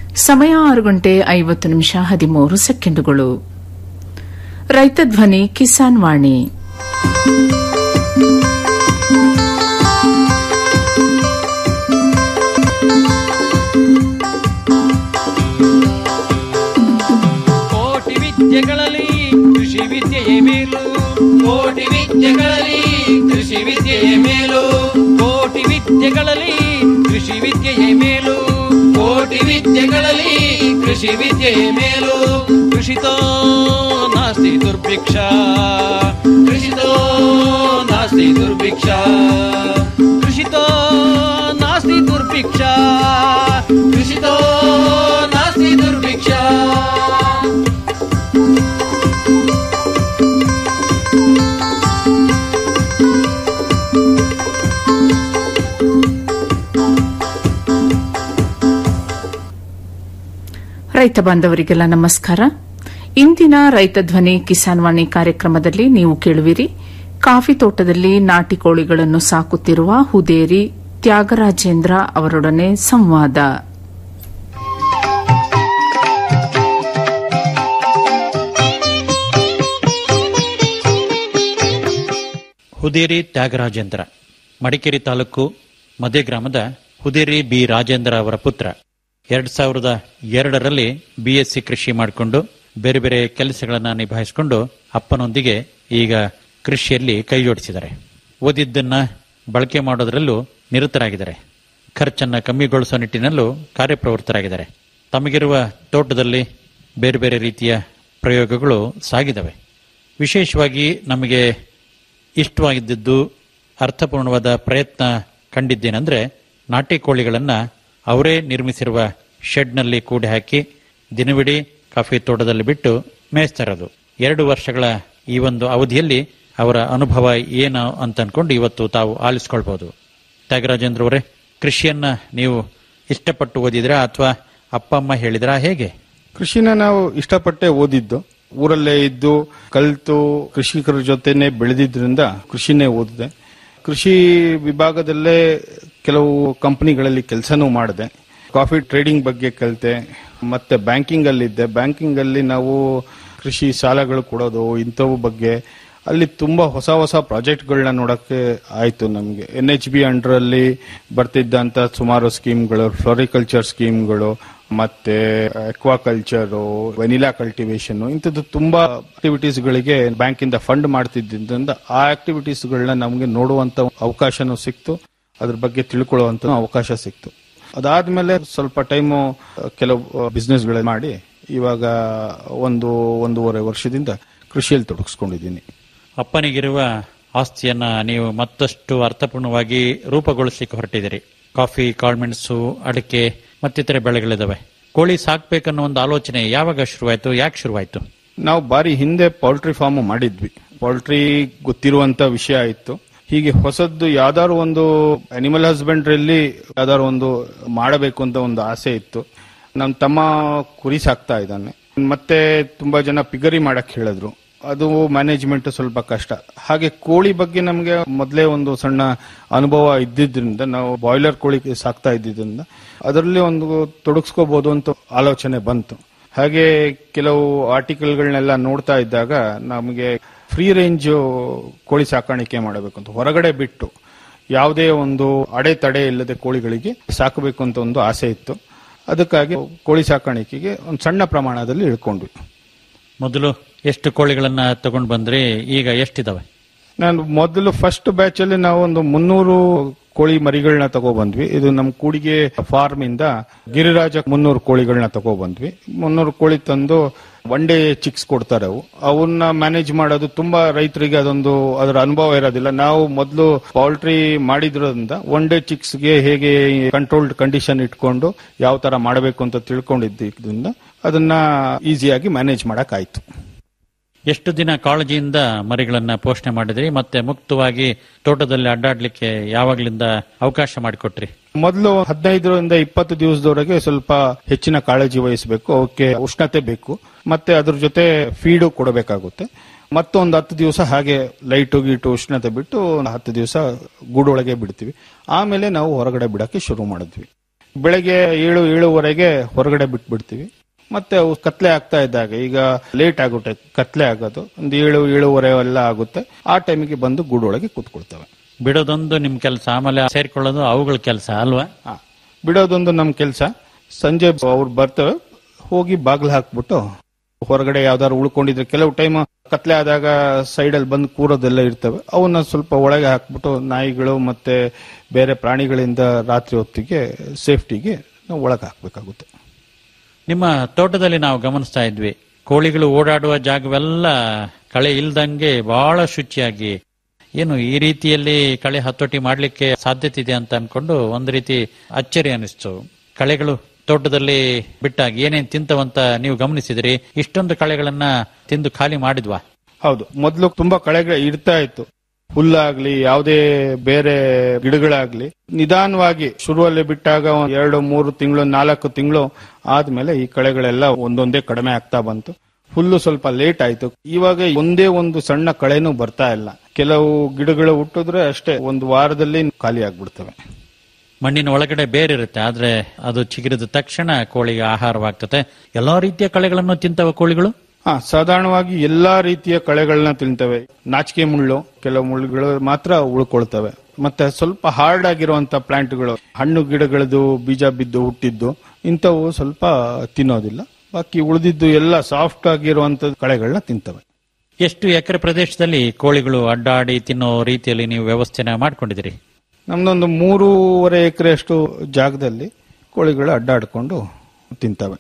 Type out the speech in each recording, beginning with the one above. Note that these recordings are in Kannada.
ಸಮಯ ಆರು ಗಂಟೆ ಐವತ್ತು ನಿಮಿಷ ಹದಿಮೂರು ಸೆಕೆಂಡುಗಳು ರೈತ ಧ್ವನಿ ಕಿಸಾನ್ ವಾಣಿ ಕೋಟಿ ವಿದ್ಯೆಗಳಲ್ಲಿ ಕೃಷಿ ವಿದ್ಯೆಯೇ ಮೇಲು ಕೋಟಿ ವಿದ್ಯೆಗಳಲ್ಲಿ ಕೃಷಿ ವಿದ್ಯೆಯೇ ಮೇಲು ಕೋಟಿ ವಿದ್ಯೆಗಳಲ್ಲಿ ಕೃಷಿ ವಿದ್ಯೆಯೇ ಮೇಲು ಕೋಟಿ ವಿದ್ಯೆಗಳಲ್ಲಿ ಕೃಷಿ ವಿದ್ಯೆಯೇ ಮೇಲು ಕೃಷಿತೋ ನಾಸ್ತಿ ದುರ್ಭಿಕ್ಷ ಕೃಷಿತೋ ನಾಸ್ತಿ ದುರ್ಭಿಕ್ಷ ಕೃಷಿತೋ ನಾಸ್ತಿ ದುರ್ಭಿಕ್ಷ ಕೃಷಿತೋ ನಾಸ್ತಿ ದುರ್ಭಿಕ್ಷ ರೈತ ಬಾಂಧವರಿಗೆಲ್ಲ ನಮಸ್ಕಾರ ಇಂದಿನ ರೈತ ಧ್ವನಿ ಕಿಸಾನ್ ವಾಣಿ ಕಾರ್ಯಕ್ರಮದಲ್ಲಿ ನೀವು ಕೇಳುವಿರಿ ಕಾಫಿ ತೋಟದಲ್ಲಿ ನಾಟಿ ಕೋಳಿಗಳನ್ನು ಸಾಕುತ್ತಿರುವ ಹುದೇರಿ ತ್ಯಾಗರಾಜೇಂದ್ರ ಅವರೊಡನೆ ಸಂವಾದ ಹುದೇರಿ ತ್ಯಾಗರಾಜೇಂದ್ರ ಮಡಿಕೇರಿ ತಾಲೂಕು ಮಧ್ಯ ಗ್ರಾಮದ ಹುದೇರಿ ಬಿ ರಾಜೇಂದ್ರ ಅವರ ಪುತ್ರ ಎರಡ್ ಸಾವಿರದ ಎರಡರಲ್ಲಿ ಬಿಎಸ್ಸಿ ಕೃಷಿ ಮಾಡಿಕೊಂಡು ಬೇರೆ ಬೇರೆ ಕೆಲಸಗಳನ್ನ ನಿಭಾಯಿಸಿಕೊಂಡು ಅಪ್ಪನೊಂದಿಗೆ ಈಗ ಕೃಷಿಯಲ್ಲಿ ಕೈ ಜೋಡಿಸಿದ್ದಾರೆ ಓದಿದ್ದನ್ನ ಬಳಕೆ ಮಾಡೋದರಲ್ಲೂ ನಿರತರಾಗಿದ್ದಾರೆ ಖರ್ಚನ್ನ ಕಮ್ಮಿಗೊಳಿಸುವ ನಿಟ್ಟಿನಲ್ಲೂ ಕಾರ್ಯಪ್ರವೃತ್ತರಾಗಿದ್ದಾರೆ ತಮಗಿರುವ ತೋಟದಲ್ಲಿ ಬೇರೆ ಬೇರೆ ರೀತಿಯ ಪ್ರಯೋಗಗಳು ಸಾಗಿದವೆ ವಿಶೇಷವಾಗಿ ನಮಗೆ ಇಷ್ಟವಾಗಿದ್ದದ್ದು ಅರ್ಥಪೂರ್ಣವಾದ ಪ್ರಯತ್ನ ಕಂಡಿದ್ದೇನೆಂದ್ರೆ ನಾಟಿ ಕೋಳಿಗಳನ್ನ ಅವರೇ ನಿರ್ಮಿಸಿರುವ ಶೆಡ್ನಲ್ಲಿ ಕೂಡಿ ಹಾಕಿ ದಿನವಿಡೀ ಕಾಫಿ ತೋಟದಲ್ಲಿ ಬಿಟ್ಟು ಮೇಯಿಸ್ತಾ ಇರೋದು ಎರಡು ವರ್ಷಗಳ ಈ ಒಂದು ಅವಧಿಯಲ್ಲಿ ಅವರ ಅನುಭವ ಏನು ಅಂತ ಅನ್ಕೊಂಡು ಇವತ್ತು ತಾವು ಆಲಿಸ್ಕೊಳ್ಬಹುದು ತ್ಯಾಗರಾಜೇಂದ್ರ ಅವರೇ ಕೃಷಿಯನ್ನ ನೀವು ಇಷ್ಟಪಟ್ಟು ಓದಿದ್ರಾ ಅಥವಾ ಅಪ್ಪ ಅಮ್ಮ ಹೇಳಿದ್ರಾ ಹೇಗೆ ಕೃಷಿನ ನಾವು ಇಷ್ಟಪಟ್ಟೆ ಓದಿದ್ದು ಊರಲ್ಲೇ ಇದ್ದು ಕಲಿತು ಕೃಷಿಕರ ಜೊತೆನೆ ಬೆಳೆದಿದ್ರಿಂದ ಕೃಷಿನೇ ಓದಿದೆ ಕೃಷಿ ವಿಭಾಗದಲ್ಲೇ ಕೆಲವು ಕಂಪನಿಗಳಲ್ಲಿ ಕೆಲಸನೂ ಮಾಡಿದೆ ಕಾಫಿ ಟ್ರೇಡಿಂಗ್ ಬಗ್ಗೆ ಕಲಿತೆ ಮತ್ತೆ ಬ್ಯಾಂಕಿಂಗ್ ಅಲ್ಲಿದ್ದೆ ಬ್ಯಾಂಕಿಂಗ್ ಅಲ್ಲಿ ನಾವು ಕೃಷಿ ಸಾಲಗಳು ಕೊಡೋದು ಇಂಥವು ಬಗ್ಗೆ ಅಲ್ಲಿ ತುಂಬಾ ಹೊಸ ಹೊಸ ಪ್ರಾಜೆಕ್ಟ್ಗಳನ್ನ ನೋಡಕ್ಕೆ ಆಯ್ತು ನಮಗೆ ಎನ್ ಎಚ್ ಬಿ ಅಂಡರ್ ಅಲ್ಲಿ ಬರ್ತಿದ್ದಂತ ಸುಮಾರು ಸ್ಕೀಮ್ಗಳು ಫ್ಲೋರಿಕಲ್ಚರ್ ಸ್ಕೀಮ್ಗಳು ಮತ್ತೆ ಅಕ್ವಾಕಲ್ಚರ್ ವೆನಿಲಾ ಕಲ್ಟಿವೇಶನ್ ಇಂಥದ್ದು ತುಂಬಾ ಆಕ್ಟಿವಿಟೀಸ್ ಗಳಿಗೆ ಬ್ಯಾಂಕ್ ಇಂದ ಫಂಡ್ ಮಾಡ್ತಿದ್ದರಿಂದ ಆ ಆಕ್ಟಿವಿಟೀಸ್ ಗಳನ್ನ ನಮಗೆ ನೋಡುವಂತ ಅವಕಾಶನೂ ಸಿಕ್ತು ಅದ್ರ ಬಗ್ಗೆ ತಿಳ್ಕೊಳ್ಳುವಂತ ಅವಕಾಶ ಸಿಕ್ತು ಅದಾದ್ಮೇಲೆ ಸ್ವಲ್ಪ ಟೈಮು ಕೆಲವು ಬಿಸ್ನೆಸ್ ಗಳು ಮಾಡಿ ಇವಾಗ ಒಂದು ಒಂದೂವರೆ ವರ್ಷದಿಂದ ಕೃಷಿಯಲ್ಲಿ ತೊಡಗಿಸ್ಕೊಂಡಿದ್ದೀನಿ ಅಪ್ಪನಿಗಿರುವ ಆಸ್ತಿಯನ್ನ ನೀವು ಮತ್ತಷ್ಟು ಅರ್ಥಪೂರ್ಣವಾಗಿ ರೂಪುಗೊಳಿಸಲಿಕ್ಕೆ ಹೊರಟಿದ್ದೀರಿ ಕಾಫಿ ಕಾಳ್ಮೆಣಸು ಅಡಿಕೆ ಮತ್ತಿತರೆ ಬೆಳೆಗಳಿದಾವೆ ಕೋಳಿ ಸಾಕ್ಬೇಕನ್ನೋ ಒಂದು ಆಲೋಚನೆ ಯಾವಾಗ ಶುರುವಾಯ್ತು ಯಾಕೆ ಶುರುವಾಯ್ತು ನಾವು ಬಾರಿ ಹಿಂದೆ ಪೌಲ್ಟ್ರಿ ಫಾರ್ಮ್ ಮಾಡಿದ್ವಿ ಪೌಲ್ಟ್ರಿ ಗೊತ್ತಿರುವಂತ ವಿಷಯ ಇತ್ತು ಹೀಗೆ ಹೊಸದ್ದು ಯಾವ್ದಾದ್ರು ಒಂದು ಅನಿಮಲ್ ಹಸ್ಬೆಂಡ್ರಿಯಲ್ಲಿ ಯಾವ್ದಾದ್ರು ಒಂದು ಮಾಡಬೇಕು ಅಂತ ಒಂದು ಆಸೆ ಇತ್ತು ನಮ್ಮ ತಮ್ಮ ಕುರಿ ಸಾಕ್ತಾ ಇದ್ದಾನೆ ಮತ್ತೆ ತುಂಬಾ ಜನ ಪಿಗರಿ ಮಾಡಕ್ ಹೇಳಿದ್ರು ಅದು ಮ್ಯಾನೇಜ್ಮೆಂಟ್ ಸ್ವಲ್ಪ ಕಷ್ಟ ಹಾಗೆ ಕೋಳಿ ಬಗ್ಗೆ ನಮಗೆ ಮೊದಲೇ ಒಂದು ಸಣ್ಣ ಅನುಭವ ಇದ್ದಿದ್ರಿಂದ ನಾವು ಬಾಯ್ಲರ್ ಕೋಳಿ ಸಾಕ್ತಾ ಇದ್ದಿದ್ರಿಂದ ಅದರಲ್ಲಿ ಒಂದು ತೊಡಗಿಸ್ಕೋಬಹುದು ಅಂತ ಆಲೋಚನೆ ಬಂತು ಹಾಗೆ ಕೆಲವು ಆರ್ಟಿಕಲ್ಗಳನ್ನೆಲ್ಲ ನೋಡ್ತಾ ಇದ್ದಾಗ ನಮಗೆ ಫ್ರೀ ರೇಂಜ್ ಕೋಳಿ ಸಾಕಾಣಿಕೆ ಮಾಡಬೇಕು ಅಂತ ಹೊರಗಡೆ ಬಿಟ್ಟು ಯಾವುದೇ ಒಂದು ಅಡೆತಡೆ ಇಲ್ಲದೆ ಕೋಳಿಗಳಿಗೆ ಸಾಕಬೇಕು ಅಂತ ಒಂದು ಆಸೆ ಇತ್ತು ಅದಕ್ಕಾಗಿ ಕೋಳಿ ಸಾಕಾಣಿಕೆಗೆ ಒಂದು ಸಣ್ಣ ಪ್ರಮಾಣದಲ್ಲಿ ಇಳ್ಕೊಂಡ್ವಿ ಮೊದಲು ಎಷ್ಟು ಕೋಳಿಗಳನ್ನ ತಗೊಂಡು ಬಂದ್ರಿ ಈಗ ಎಷ್ಟಿದಾವೆ ನಾನು ಮೊದಲು ಫಸ್ಟ್ ಬ್ಯಾಚ್ ಅಲ್ಲಿ ನಾವು ಒಂದು ಮುನ್ನೂರು ಕೋಳಿ ಮರಿಗಳನ್ನ ತಗೊಬಂದ್ವಿ ಇದು ನಮ್ಮ ಕೂಡಿಗೆ ಫಾರ್ಮ್ ಇಂದ ಗಿರಿರಾಜ ಮುನ್ನೂರು ಕೋಳಿಗಳನ್ನ ತಗೊಬಂದ್ವಿ ಮುನ್ನೂರು ಕೋಳಿ ತಂದು ಒನ್ ಡೇ ಚಿಕ್ಸ್ ಕೊಡ್ತಾರೆ ಅವು ಅವನ್ನ ಮ್ಯಾನೇಜ್ ಮಾಡೋದು ತುಂಬಾ ರೈತರಿಗೆ ಅದೊಂದು ಅದರ ಅನುಭವ ಇರೋದಿಲ್ಲ ನಾವು ಮೊದಲು ಪೌಲ್ಟ್ರಿ ಮಾಡಿದ್ರಿಂದ ಒನ್ ಡೇ ಚಿಕ್ಸ್ಗೆ ಹೇಗೆ ಕಂಟ್ರೋಲ್ಡ್ ಕಂಡೀಷನ್ ಇಟ್ಕೊಂಡು ಯಾವ ತರ ಮಾಡಬೇಕು ಅಂತ ತಿಳ್ಕೊಂಡಿದ್ದರಿಂದ ಅದನ್ನ ಈಸಿಯಾಗಿ ಮ್ಯಾನೇಜ್ ಮಾಡಕ್ ಆಯ್ತು ಎಷ್ಟು ದಿನ ಕಾಳಜಿಯಿಂದ ಮರಿಗಳನ್ನ ಪೋಷಣೆ ಮಾಡಿದ್ರಿ ಮತ್ತೆ ಮುಕ್ತವಾಗಿ ತೋಟದಲ್ಲಿ ಅಡ್ಡಾಡ್ಲಿಕ್ಕೆ ಯಾವಾಗ್ಲಿಂದ ಅವಕಾಶ ಮಾಡಿಕೊಟ್ರಿ ಮೊದಲು ಹದಿನೈದರಿಂದ ಇಪ್ಪತ್ತು ದಿವಸದವರೆಗೆ ಸ್ವಲ್ಪ ಹೆಚ್ಚಿನ ಕಾಳಜಿ ವಹಿಸಬೇಕು ಅವಕ್ಕೆ ಉಷ್ಣತೆ ಬೇಕು ಮತ್ತೆ ಅದ್ರ ಜೊತೆ ಫೀಡು ಕೊಡಬೇಕಾಗುತ್ತೆ ಮತ್ತೊಂದು ಹತ್ತು ದಿವಸ ಹಾಗೆ ಲೈಟು ಗೀಟು ಉಷ್ಣತೆ ಬಿಟ್ಟು ಒಂದು ಹತ್ತು ದಿವಸ ಗೂಡೊಳಗೆ ಬಿಡ್ತೀವಿ ಆಮೇಲೆ ನಾವು ಹೊರಗಡೆ ಬಿಡಕ್ಕೆ ಶುರು ಮಾಡಿದ್ವಿ ಬೆಳಗ್ಗೆ ಏಳು ಏಳುವರೆಗೆ ಹೊರಗಡೆ ಬಿಟ್ಬಿಡ್ತೀವಿ ಮತ್ತೆ ಅವು ಕತ್ಲೆ ಆಗ್ತಾ ಇದ್ದಾಗ ಈಗ ಲೇಟ್ ಆಗುತ್ತೆ ಕತ್ಲೆ ಆಗೋದು ಒಂದು ಏಳು ಏಳುವರೆ ಎಲ್ಲ ಆಗುತ್ತೆ ಆ ಟೈಮಿಗೆ ಬಂದು ಗೂಡೊಳಗೆ ಕೂತ್ಕೊಳ್ತವೆ ಬಿಡೋದೊಂದು ನಿಮ್ ಕೆಲಸ ಆಮೇಲೆ ಸೇರ್ಕೊಳ್ಳೋದು ಅವುಗಳ ಕೆಲಸ ಅಲ್ವಾ ಆ, ಬಿಡೋದೊಂದು ನಮ್ಮ ಕೆಲಸ ಸಂಜೆ ಅವ್ರು ಬರ್ತವೆ ಹೋಗಿ ಬಾಗ್ಲು ಹಾಕ್ಬಿಟ್ಟು ಹೊರಗಡೆ ಯಾವ್ದಾದ್ರು ಉಳ್ಕೊಂಡಿದ್ರೆ ಕೆಲವು ಟೈಮ್ ಕತ್ಲೆ ಆದಾಗ ಸೈಡ್ ಅಲ್ಲಿ ಬಂದು ಕೂರೋದೆಲ್ಲ ಇರ್ತವೆ ಅವನ್ನ ಸ್ವಲ್ಪ ಒಳಗೆ ಹಾಕ್ಬಿಟ್ಟು ನಾಯಿಗಳು ಮತ್ತೆ ಬೇರೆ ಪ್ರಾಣಿಗಳಿಂದ ರಾತ್ರಿ ಹೊತ್ತಿಗೆ ಸೇಫ್ಟಿಗೆ ನಾವು ಒಳಗೆ ಹಾಕ್ಬೇಕಾಗುತ್ತೆ ನಿಮ್ಮ ತೋಟದಲ್ಲಿ ನಾವು ಗಮನಿಸ್ತಾ ಇದ್ವಿ ಕೋಳಿಗಳು ಓಡಾಡುವ ಜಾಗವೆಲ್ಲ ಕಳೆ ಇಲ್ದಂಗೆ ಬಹಳ ಶುಚಿಯಾಗಿ ಏನು ಈ ರೀತಿಯಲ್ಲಿ ಕಳೆ ಹತೋಟಿ ಮಾಡ್ಲಿಕ್ಕೆ ಸಾಧ್ಯತೆ ಇದೆ ಅಂತ ಅನ್ಕೊಂಡು ಒಂದ್ ರೀತಿ ಅಚ್ಚರಿ ಅನಿಸ್ತು ಕಳೆಗಳು ತೋಟದಲ್ಲಿ ಬಿಟ್ಟಾಗ ಏನೇನ್ ತಿಂತವಂತ ನೀವು ಗಮನಿಸಿದ್ರಿ ಇಷ್ಟೊಂದು ಕಳೆಗಳನ್ನ ತಿಂದು ಖಾಲಿ ಮಾಡಿದ್ವಾ ಹೌದು ಮೊದಲು ತುಂಬಾ ಕಳೆಗಳು ಇರ್ತಾ ಇತ್ತು ಹುಲ್ಲಾಗ್ಲಿ ಯಾವುದೇ ಬೇರೆ ಗಿಡಗಳಾಗ್ಲಿ ನಿಧಾನವಾಗಿ ಶುರುವಲ್ಲಿ ಬಿಟ್ಟಾಗ ಒಂದ್ ಎರಡು ಮೂರು ತಿಂಗಳು ನಾಲ್ಕು ತಿಂಗಳು ಆದ್ಮೇಲೆ ಈ ಕಳೆಗಳೆಲ್ಲ ಒಂದೊಂದೇ ಕಡಿಮೆ ಆಗ್ತಾ ಬಂತು ಹುಲ್ಲು ಸ್ವಲ್ಪ ಲೇಟ್ ಆಯ್ತು ಇವಾಗ ಒಂದೇ ಒಂದು ಸಣ್ಣ ಕಳೆನೂ ಬರ್ತಾ ಇಲ್ಲ ಕೆಲವು ಗಿಡಗಳು ಹುಟ್ಟಿದ್ರೆ ಅಷ್ಟೇ ಒಂದು ವಾರದಲ್ಲಿ ಖಾಲಿ ಆಗ್ಬಿಡ್ತವೆ ಮಣ್ಣಿನ ಒಳಗಡೆ ಬೇರೆ ಇರುತ್ತೆ ಆದ್ರೆ ಅದು ಚಿಗಿರಿದ ತಕ್ಷಣ ಕೋಳಿಗೆ ಆಹಾರವಾಗ್ತದೆ ಎಲ್ಲಾ ರೀತಿಯ ಕಳೆಗಳನ್ನು ತಿಂತವ ಕೋಳಿಗಳು ಹಾ ಸಾಧಾರಣವಾಗಿ ಎಲ್ಲಾ ರೀತಿಯ ಕಳೆಗಳನ್ನ ತಿಂತವೆ ನಾಚಿಕೆ ಮುಳ್ಳು ಕೆಲವು ಮುಳ್ಳುಗಳು ಮಾತ್ರ ಉಳ್ಕೊಳ್ತವೆ ಮತ್ತೆ ಸ್ವಲ್ಪ ಹಾರ್ಡ್ ಆಗಿರುವಂತ ಪ್ಲಾಂಟ್ಗಳು ಹಣ್ಣು ಗಿಡಗಳದು ಬೀಜ ಬಿದ್ದು ಹುಟ್ಟಿದ್ದು ಇಂಥವು ಸ್ವಲ್ಪ ತಿನ್ನೋದಿಲ್ಲ ಬಾಕಿ ಉಳಿದಿದ್ದು ಎಲ್ಲ ಸಾಫ್ಟ್ ಆಗಿರುವಂತ ಕಳೆಗಳನ್ನ ತಿಂತವೆ ಎಷ್ಟು ಎಕರೆ ಪ್ರದೇಶದಲ್ಲಿ ಕೋಳಿಗಳು ಅಡ್ಡಾಡಿ ತಿನ್ನೋ ರೀತಿಯಲ್ಲಿ ನೀವು ವ್ಯವಸ್ಥೆನ ಮಾಡ್ಕೊಂಡಿದ್ದೀರಿ ನಮ್ದೊಂದು ಮೂರುವರೆ ಎಕರೆಯಷ್ಟು ಜಾಗದಲ್ಲಿ ಕೋಳಿಗಳು ಅಡ್ಡಾಡ್ಕೊಂಡು ತಿಂತವೆ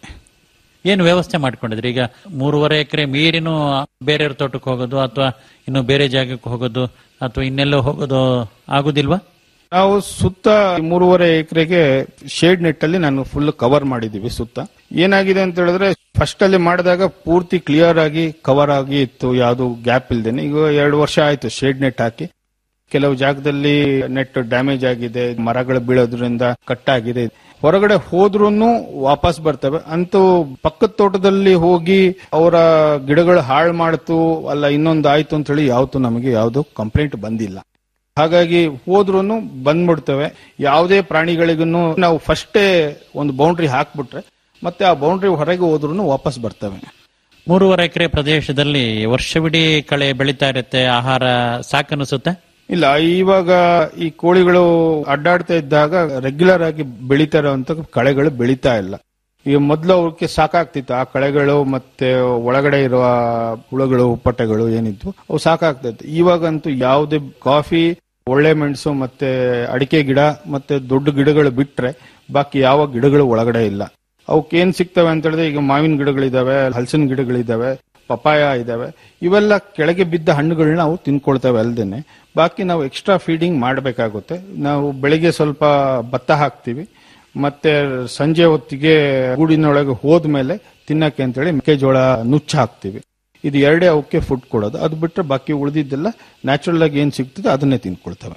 ಏನು ವ್ಯವಸ್ಥೆ ಮಾಡ್ಕೊಂಡಿದ್ರಿ ಈಗ ಮೂರುವರೆ ಎಕರೆ ಮೀರಿನೂ ಬೇರೆಯವ್ರ ತೋಟಕ್ಕೆ ಹೋಗೋದು ಅಥವಾ ಇನ್ನು ಬೇರೆ ಜಾಗಕ್ಕೆ ಹೋಗೋದು ಅಥವಾ ಇನ್ನೆಲ್ಲೋ ಹೋಗೋದು ಆಗುದಿಲ್ವಾ ನಾವು ಸುತ್ತ ಮೂರುವರೆ ಎಕರೆಗೆ ಶೇಡ್ ನೆಟ್ ಅಲ್ಲಿ ನಾನು ಫುಲ್ ಕವರ್ ಮಾಡಿದೀವಿ ಸುತ್ತ ಏನಾಗಿದೆ ಅಂತ ಹೇಳಿದ್ರೆ ಫಸ್ಟ್ ಅಲ್ಲಿ ಮಾಡಿದಾಗ ಪೂರ್ತಿ ಕ್ಲಿಯರ್ ಆಗಿ ಕವರ್ ಆಗಿ ಇತ್ತು ಯಾವುದು ಗ್ಯಾಪ್ ಇಲ್ದೇನೆ ಈಗ ಎರಡು ವರ್ಷ ಆಯ್ತು ಶೇಡ್ ನೆಟ್ ಹಾಕಿ ಕೆಲವು ಜಾಗದಲ್ಲಿ ನೆಟ್ ಡ್ಯಾಮೇಜ್ ಆಗಿದೆ ಮರಗಳು ಬೀಳೋದ್ರಿಂದ ಕಟ್ಟಾಗಿದೆ ಹೊರಗಡೆ ಹೋದ್ರೂನು ವಾಪಸ್ ಬರ್ತವೆ ಅಂತೂ ಪಕ್ಕದ ತೋಟದಲ್ಲಿ ಹೋಗಿ ಅವರ ಗಿಡಗಳು ಹಾಳು ಮಾಡ್ತು ಅಲ್ಲ ಇನ್ನೊಂದು ಆಯ್ತು ಅಂತ ಹೇಳಿ ಯಾವತ್ತು ನಮಗೆ ಯಾವುದು ಕಂಪ್ಲೇಂಟ್ ಬಂದಿಲ್ಲ ಹಾಗಾಗಿ ಹೋದ್ರೂ ಬಂದ್ಬಿಡ್ತವೆ ಯಾವುದೇ ಪ್ರಾಣಿಗಳಿಗೂ ನಾವು ಫಸ್ಟೇ ಒಂದು ಬೌಂಡ್ರಿ ಹಾಕ್ಬಿಟ್ರೆ ಮತ್ತೆ ಆ ಬೌಂಡ್ರಿ ಹೊರಗೆ ಹೋದ್ರೂ ವಾಪಸ್ ಬರ್ತವೆ ಮೂರುವರೆ ಎಕರೆ ಪ್ರದೇಶದಲ್ಲಿ ವರ್ಷವಿಡೀ ಕಳೆ ಬೆಳೀತಾ ಇರುತ್ತೆ ಆಹಾರ ಸಾಕನ್ನಿಸುತ್ತೆ ಇಲ್ಲ ಇವಾಗ ಈ ಕೋಳಿಗಳು ಅಡ್ಡಾಡ್ತಾ ಇದ್ದಾಗ ರೆಗ್ಯುಲರ್ ಆಗಿ ಬೆಳೀತಾ ಇರುವಂತ ಕಳೆಗಳು ಬೆಳೀತಾ ಇಲ್ಲ ಈಗ ಮೊದಲು ಅವಕ್ಕೆ ಸಾಕಾಗ್ತಿತ್ತು ಆ ಕಳೆಗಳು ಮತ್ತೆ ಒಳಗಡೆ ಇರುವ ಹುಳುಗಳು ಉಪ್ಪಟ್ಟೆಗಳು ಏನಿದ್ವು ಅವು ಸಾಕಾಗ್ತಾ ಇತ್ತು ಇವಾಗಂತೂ ಯಾವುದೇ ಕಾಫಿ ಒಳ್ಳೆ ಮೆಣಸು ಮತ್ತೆ ಅಡಿಕೆ ಗಿಡ ಮತ್ತೆ ದೊಡ್ಡ ಗಿಡಗಳು ಬಿಟ್ರೆ ಬಾಕಿ ಯಾವ ಗಿಡಗಳು ಒಳಗಡೆ ಇಲ್ಲ ಅವಕ್ಕೆ ಏನ್ ಸಿಗ್ತವೆ ಅಂತ ಹೇಳಿದ್ರೆ ಈಗ ಮಾವಿನ ಗಿಡಗಳಿದಾವೆ ಹಲಸಿನ ಗಿಡಗಳಿದಾವೆ ಪಪಾಯ ಇದಾವೆ ಇವೆಲ್ಲ ಕೆಳಗೆ ಬಿದ್ದ ಹಣ್ಣುಗಳನ್ನ ನಾವು ತಿನ್ಕೊಳ್ತೇವೆ ಅಲ್ದೇನೆ ಬಾಕಿ ನಾವು ಎಕ್ಸ್ಟ್ರಾ ಫೀಡಿಂಗ್ ಮಾಡಬೇಕಾಗುತ್ತೆ ನಾವು ಬೆಳಿಗ್ಗೆ ಸ್ವಲ್ಪ ಭತ್ತ ಹಾಕ್ತಿವಿ ಮತ್ತೆ ಸಂಜೆ ಹೊತ್ತಿಗೆ ಗೂಡಿನೊಳಗೆ ಹೋದ್ಮೇಲೆ ತಿನ್ನಕ್ಕೆ ಅಂತೇಳಿ ಮೆಕ್ಕೆಜೋಳ ನುಚ್ಚ ಹಾಕ್ತಿವಿ ಇದು ಎರಡೇ ಅವಕ್ಕೆ ಫುಡ್ ಕೊಡೋದು ಅದು ಬಿಟ್ರೆ ಬಾಕಿ ಉಳಿದಿದ್ದೆಲ್ಲ ನ್ಯಾಚುರಲ್ ಆಗಿ ಏನ್ ಸಿಗ್ತದೆ ಅದನ್ನೇ ತಿನ್ಕೊಳ್ತವೆ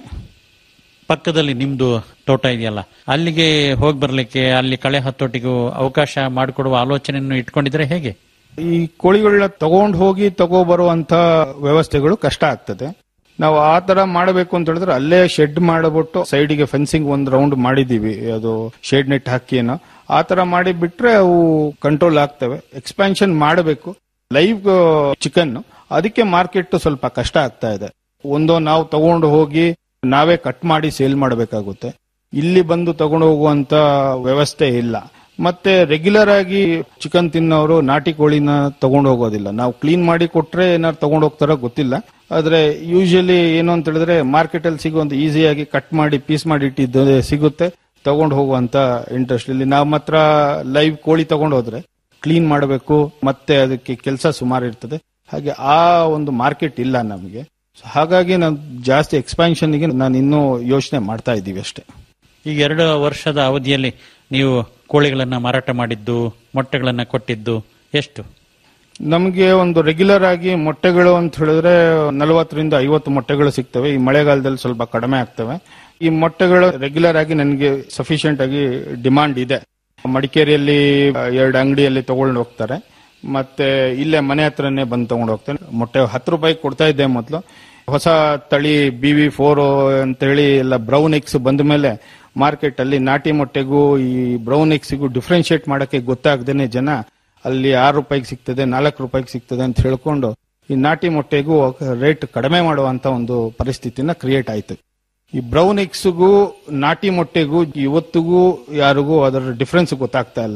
ಪಕ್ಕದಲ್ಲಿ ನಿಮ್ದು ತೋಟ ಇದೆಯಲ್ಲ ಅಲ್ಲಿಗೆ ಹೋಗಿ ಬರ್ಲಿಕ್ಕೆ ಅಲ್ಲಿ ಕಳೆ ಹತ್ತೋಟಿಗೂ ಅವಕಾಶ ಮಾಡಿಕೊಡುವ ಆಲೋಚನೆಯನ್ನು ಇಟ್ಕೊಂಡಿದ್ರೆ ಹೇಗೆ ಈ ಕೋಳಿಗಳನ್ನ ತಗೊಂಡು ಹೋಗಿ ತಗೋ ಬರುವಂತ ವ್ಯವಸ್ಥೆಗಳು ಕಷ್ಟ ಆಗ್ತದೆ ನಾವು ಆ ತರ ಮಾಡಬೇಕು ಅಂತ ಹೇಳಿದ್ರೆ ಅಲ್ಲೇ ಶೆಡ್ ಮಾಡಬಿಟ್ಟು ಸೈಡಿಗೆ ಫೆನ್ಸಿಂಗ್ ಒಂದ್ ರೌಂಡ್ ಮಾಡಿದೀವಿ ಅದು ಶೇಡ್ ನೆಟ್ ಹಾಕಿ ಏನೋ ಆ ತರ ಮಾಡಿ ಬಿಟ್ರೆ ಅವು ಕಂಟ್ರೋಲ್ ಆಗ್ತವೆ ಎಕ್ಸ್ಪಾನ್ಷನ್ ಮಾಡಬೇಕು ಲೈವ್ ಚಿಕನ್ ಅದಕ್ಕೆ ಮಾರ್ಕೆಟ್ ಸ್ವಲ್ಪ ಕಷ್ಟ ಆಗ್ತಾ ಇದೆ ಒಂದು ನಾವು ತಗೊಂಡು ಹೋಗಿ ನಾವೇ ಕಟ್ ಮಾಡಿ ಸೇಲ್ ಮಾಡಬೇಕಾಗುತ್ತೆ ಇಲ್ಲಿ ಬಂದು ತಗೊಂಡು ಹೋಗುವಂತ ವ್ಯವಸ್ಥೆ ಇಲ್ಲ ಮತ್ತೆ ರೆಗ್ಯುಲರ್ ಆಗಿ ಚಿಕನ್ ತಿನ್ನೋರು ನಾಟಿ ಕೋಳಿನ ತಗೊಂಡು ಹೋಗೋದಿಲ್ಲ ನಾವು ಕ್ಲೀನ್ ಮಾಡಿ ಕೊಟ್ರೆ ಏನಾರು ತಗೊಂಡು ಹೋಗ್ತಾರೋ ಗೊತ್ತಿಲ್ಲ ಆದ್ರೆ ಯೂಶಲಿ ಏನು ಅಂತ ಹೇಳಿದ್ರೆ ಮಾರ್ಕೆಟ್ ಅಲ್ಲಿ ಸಿಗುವಂತ ಈಸಿಯಾಗಿ ಕಟ್ ಮಾಡಿ ಪೀಸ್ ಮಾಡಿ ಇಟ್ಟಿದ್ದು ಸಿಗುತ್ತೆ ತಗೊಂಡು ಹೋಗುವಂತ ಇಂಟ್ರೆಸ್ಟ್ ಇಲ್ಲಿ ನಾವು ಮಾತ್ರ ಲೈವ್ ಕೋಳಿ ತಗೊಂಡು ಹೋದ್ರೆ ಕ್ಲೀನ್ ಮಾಡಬೇಕು ಮತ್ತೆ ಅದಕ್ಕೆ ಕೆಲಸ ಸುಮಾರು ಇರ್ತದೆ ಹಾಗೆ ಆ ಒಂದು ಮಾರ್ಕೆಟ್ ಇಲ್ಲ ನಮಗೆ So ಹಾಗಾಗಿ ನಾನು ಜಾಸ್ತಿ ಎಕ್ಸ್ಪಾನ್ಷನ್ಗೆ ನಾನು ಇನ್ನೂ ಯೋಚನೆ ಮಾಡ್ತಾ ಇದ್ದೀವಿ ಅಷ್ಟೇ ಈಗ ಎರಡು ವರ್ಷದ ಅವಧಿಯಲ್ಲಿ ನೀವು ಕೋಳಿಗಳನ್ನ ಮಾರಾಟ ಮಾಡಿದ್ದು ಮೊಟ್ಟೆಗಳನ್ನ ಕೊಟ್ಟಿದ್ದು ಎಷ್ಟು ನಮಗೆ ಒಂದು ರೆಗ್ಯುಲರ್ ಆಗಿ ಮೊಟ್ಟೆಗಳು ಅಂತ ಹೇಳಿದ್ರೆ ನಲವತ್ತರಿಂದ ಐವತ್ತು ಮೊಟ್ಟೆಗಳು ಸಿಗ್ತವೆ ಈ ಮಳೆಗಾಲದಲ್ಲಿ ಸ್ವಲ್ಪ ಕಡಿಮೆ ಆಗ್ತವೆ ಈ ಮೊಟ್ಟೆಗಳು ರೆಗ್ಯುಲರ್ ಆಗಿ ನನಗೆ ಸಫಿಶಿಯಂಟ್ ಆಗಿ ಡಿಮಾಂಡ್ ಇದೆ ಮಡಿಕೇರಿಯಲ್ಲಿ ಎರಡು ಅಂಗಡಿಯಲ್ಲಿ ತಗೊಂಡು ಹೋಗ್ತಾರೆ ಮತ್ತೆ ಇಲ್ಲೇ ಮನೆ ಹತ್ರನೇ ಬಂದು ತಗೊಂಡು ಹೋಗ್ತಾರೆ ಮೊಟ್ಟೆ ಹತ್ತು ರೂಪಾಯಿ ಕೊಡ್ತಾ ಇದ್ದೆ ಮೊದಲು ಹೊಸ ತಳಿ ಬಿ ವಿ ಫೋರ್ ಅಂತ ಹೇಳಿ ಎಲ್ಲ ಬ್ರೌನ್ ಎಕ್ಸ್ ಬಂದ ಮೇಲೆ ಮಾರ್ಕೆಟ್ ಅಲ್ಲಿ ನಾಟಿ ಮೊಟ್ಟೆಗೂ ಈ ಬ್ರೌನ್ ಎಗ್ಸಿಗೂ ಡಿಫ್ರೆನ್ಶಿಯೇಟ್ ಮಾಡಕ್ಕೆ ಗೊತ್ತಾಗ್ದೇನೆ ಜನ ಅಲ್ಲಿ ಆರು ರೂಪಾಯಿಗೆ ಸಿಗ್ತದೆ ನಾಲ್ಕು ರೂಪಾಯಿಗೆ ಸಿಗ್ತದೆ ಅಂತ ಹೇಳ್ಕೊಂಡು ಈ ನಾಟಿ ಮೊಟ್ಟೆಗೂ ರೇಟ್ ಕಡಿಮೆ ಮಾಡುವಂತ ಒಂದು ಪರಿಸ್ಥಿತಿನ ಕ್ರಿಯೇಟ್ ಆಯ್ತು ಈ ಬ್ರೌನ್ ಎಗ್ಸ್ಗೂ ನಾಟಿ ಮೊಟ್ಟೆಗೂ ಇವತ್ತಿಗೂ ಯಾರಿಗೂ ಅದರ ಡಿಫ್ರೆನ್ಸ್ ಗೊತ್ತಾಗ್ತಾ ಇಲ್ಲ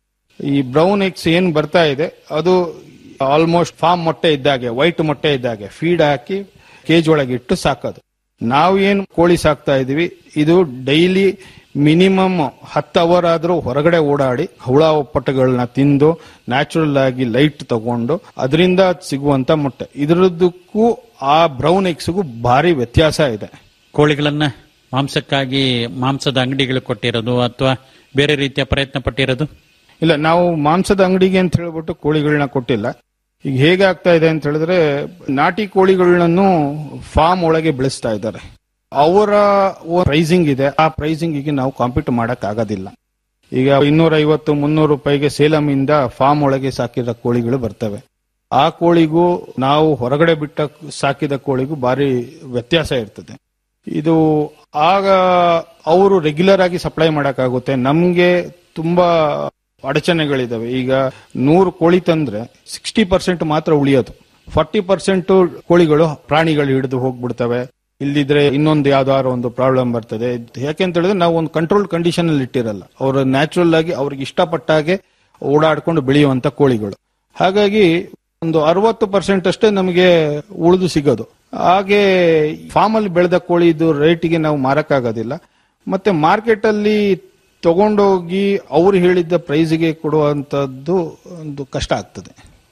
ಈ ಬ್ರೌನ್ ಎಗ್ಸ್ ಏನ್ ಬರ್ತಾ ಇದೆ ಅದು ಆಲ್ಮೋಸ್ಟ್ ಫಾರ್ಮ್ ಮೊಟ್ಟೆ ಇದ್ದಾಗೆ ವೈಟ್ ಮೊಟ್ಟೆ ಇದ್ದಾಗೆ ಫೀಡ್ ಹಾಕಿ ಕೇಜ್ ಒಳಗೆ ಇಟ್ಟು ಸಾಕೋದು ನಾವು ಏನ್ ಕೋಳಿ ಸಾಕ್ತಾ ಇದೀವಿ ಇದು ಡೈಲಿ ಮಿನಿಮಮ್ ಹತ್ತು ಅವರ್ ಆದ್ರೂ ಹೊರಗಡೆ ಓಡಾಡಿ ಹುಳ ಒಪ್ಪಟ್ಟಗಳನ್ನ ತಿಂದು ನ್ಯಾಚುರಲ್ ಆಗಿ ಲೈಟ್ ತಗೊಂಡು ಅದರಿಂದ ಸಿಗುವಂತ ಮೊಟ್ಟೆ ಇದರದ್ದಕ್ಕೂ ಆ ಬ್ರೌನ್ ಎಗ್ಸ್ಗೂ ಭಾರಿ ವ್ಯತ್ಯಾಸ ಇದೆ ಕೋಳಿಗಳನ್ನ ಮಾಂಸಕ್ಕಾಗಿ ಮಾಂಸದ ಅಂಗಡಿಗಳು ಕೊಟ್ಟಿರೋದು ಅಥವಾ ಬೇರೆ ರೀತಿಯ ಪ್ರಯತ್ನ ಪಟ್ಟಿರೋದು ಇಲ್ಲ ನಾವು ಮಾಂಸದ ಅಂಗಡಿಗೆ ಅಂತ ಹೇಳ್ಬಿಟ್ಟು ಕೋಳಿಗಳನ್ನ ಕೊಟ್ಟಿಲ್ಲ ಈಗ ಹೇಗೆ ಆಗ್ತಾ ಇದೆ ಅಂತ ಹೇಳಿದ್ರೆ ನಾಟಿ ಕೋಳಿಗಳನ್ನು ಫಾರ್ಮ್ ಒಳಗೆ ಬೆಳೆಸ್ತಾ ಇದ್ದಾರೆ ಅವರ ಪ್ರೈಸಿಂಗ್ ಇದೆ ಆ ಪ್ರೈಸಿಂಗ್ ಗೆ ನಾವು ಕಾಂಪೀಟ್ ಮಾಡಕ್ ಆಗೋದಿಲ್ಲ ಈಗ ಇನ್ನೂರ ಐವತ್ತು ಮುನ್ನೂರು ರೂಪಾಯಿಗೆ ಸೇಲಂ ಇಂದ ಫಾರ್ಮ್ ಒಳಗೆ ಸಾಕಿದ ಕೋಳಿಗಳು ಬರ್ತವೆ ಆ ಕೋಳಿಗೂ ನಾವು ಹೊರಗಡೆ ಬಿಟ್ಟ ಸಾಕಿದ ಕೋಳಿಗೂ ಭಾರಿ ವ್ಯತ್ಯಾಸ ಇರ್ತದೆ ಇದು ಆಗ ಅವರು ರೆಗ್ಯುಲರ್ ಆಗಿ ಸಪ್ಲೈ ಮಾಡಕ್ಕಾಗುತ್ತೆ ನಮ್ಗೆ ತುಂಬಾ ಅಡಚಣೆಗಳಿದಾವೆ ಈಗ ನೂರು ಕೋಳಿ ತಂದ್ರೆ ಸಿಕ್ಸ್ಟಿ ಪರ್ಸೆಂಟ್ ಮಾತ್ರ ಉಳಿಯೋದು ಫಾರ್ಟಿ ಪರ್ಸೆಂಟ್ ಕೋಳಿಗಳು ಪ್ರಾಣಿಗಳು ಹಿಡಿದು ಹೋಗ್ಬಿಡ್ತವೆ ಇಲ್ದಿದ್ರೆ ಇನ್ನೊಂದು ಯಾವ್ದಾದ್ರು ಒಂದು ಪ್ರಾಬ್ಲಮ್ ಬರ್ತದೆ ಯಾಕೆಂತ ಹೇಳಿದ್ರೆ ನಾವು ಒಂದು ಕಂಟ್ರೋಲ್ ಕಂಡೀಷನ್ ಅಲ್ಲಿ ಇಟ್ಟಿರಲ್ಲ ಅವರು ನ್ಯಾಚುರಲ್ ಆಗಿ ಅವ್ರಿಗೆ ಇಷ್ಟಪಟ್ಟಾಗೆ ಓಡಾಡ್ಕೊಂಡು ಬೆಳೆಯುವಂತ ಕೋಳಿಗಳು ಹಾಗಾಗಿ ಒಂದು ಅರವತ್ತು ಪರ್ಸೆಂಟ್ ಅಷ್ಟೇ ನಮಗೆ ಉಳಿದು ಸಿಗೋದು ಹಾಗೆ ಫಾರ್ಮ್ ಅಲ್ಲಿ ಬೆಳೆದ ಕೋಳಿದು ರೇಟಿಗೆ ನಾವು ಮಾರಕ್ಕಾಗೋದಿಲ್ಲ ಮತ್ತೆ ಮಾರ್ಕೆಟ್ ಅಲ್ಲಿ ತಗೊಂಡೋಗಿ ಅವ್ರು ಹೇಳಿದ್ದ ಪ್ರೈಸ್ಗೆ ಕೊಡುವಂತದ್ದು ಒಂದು ಕಷ್ಟ ಆಗ್ತದೆ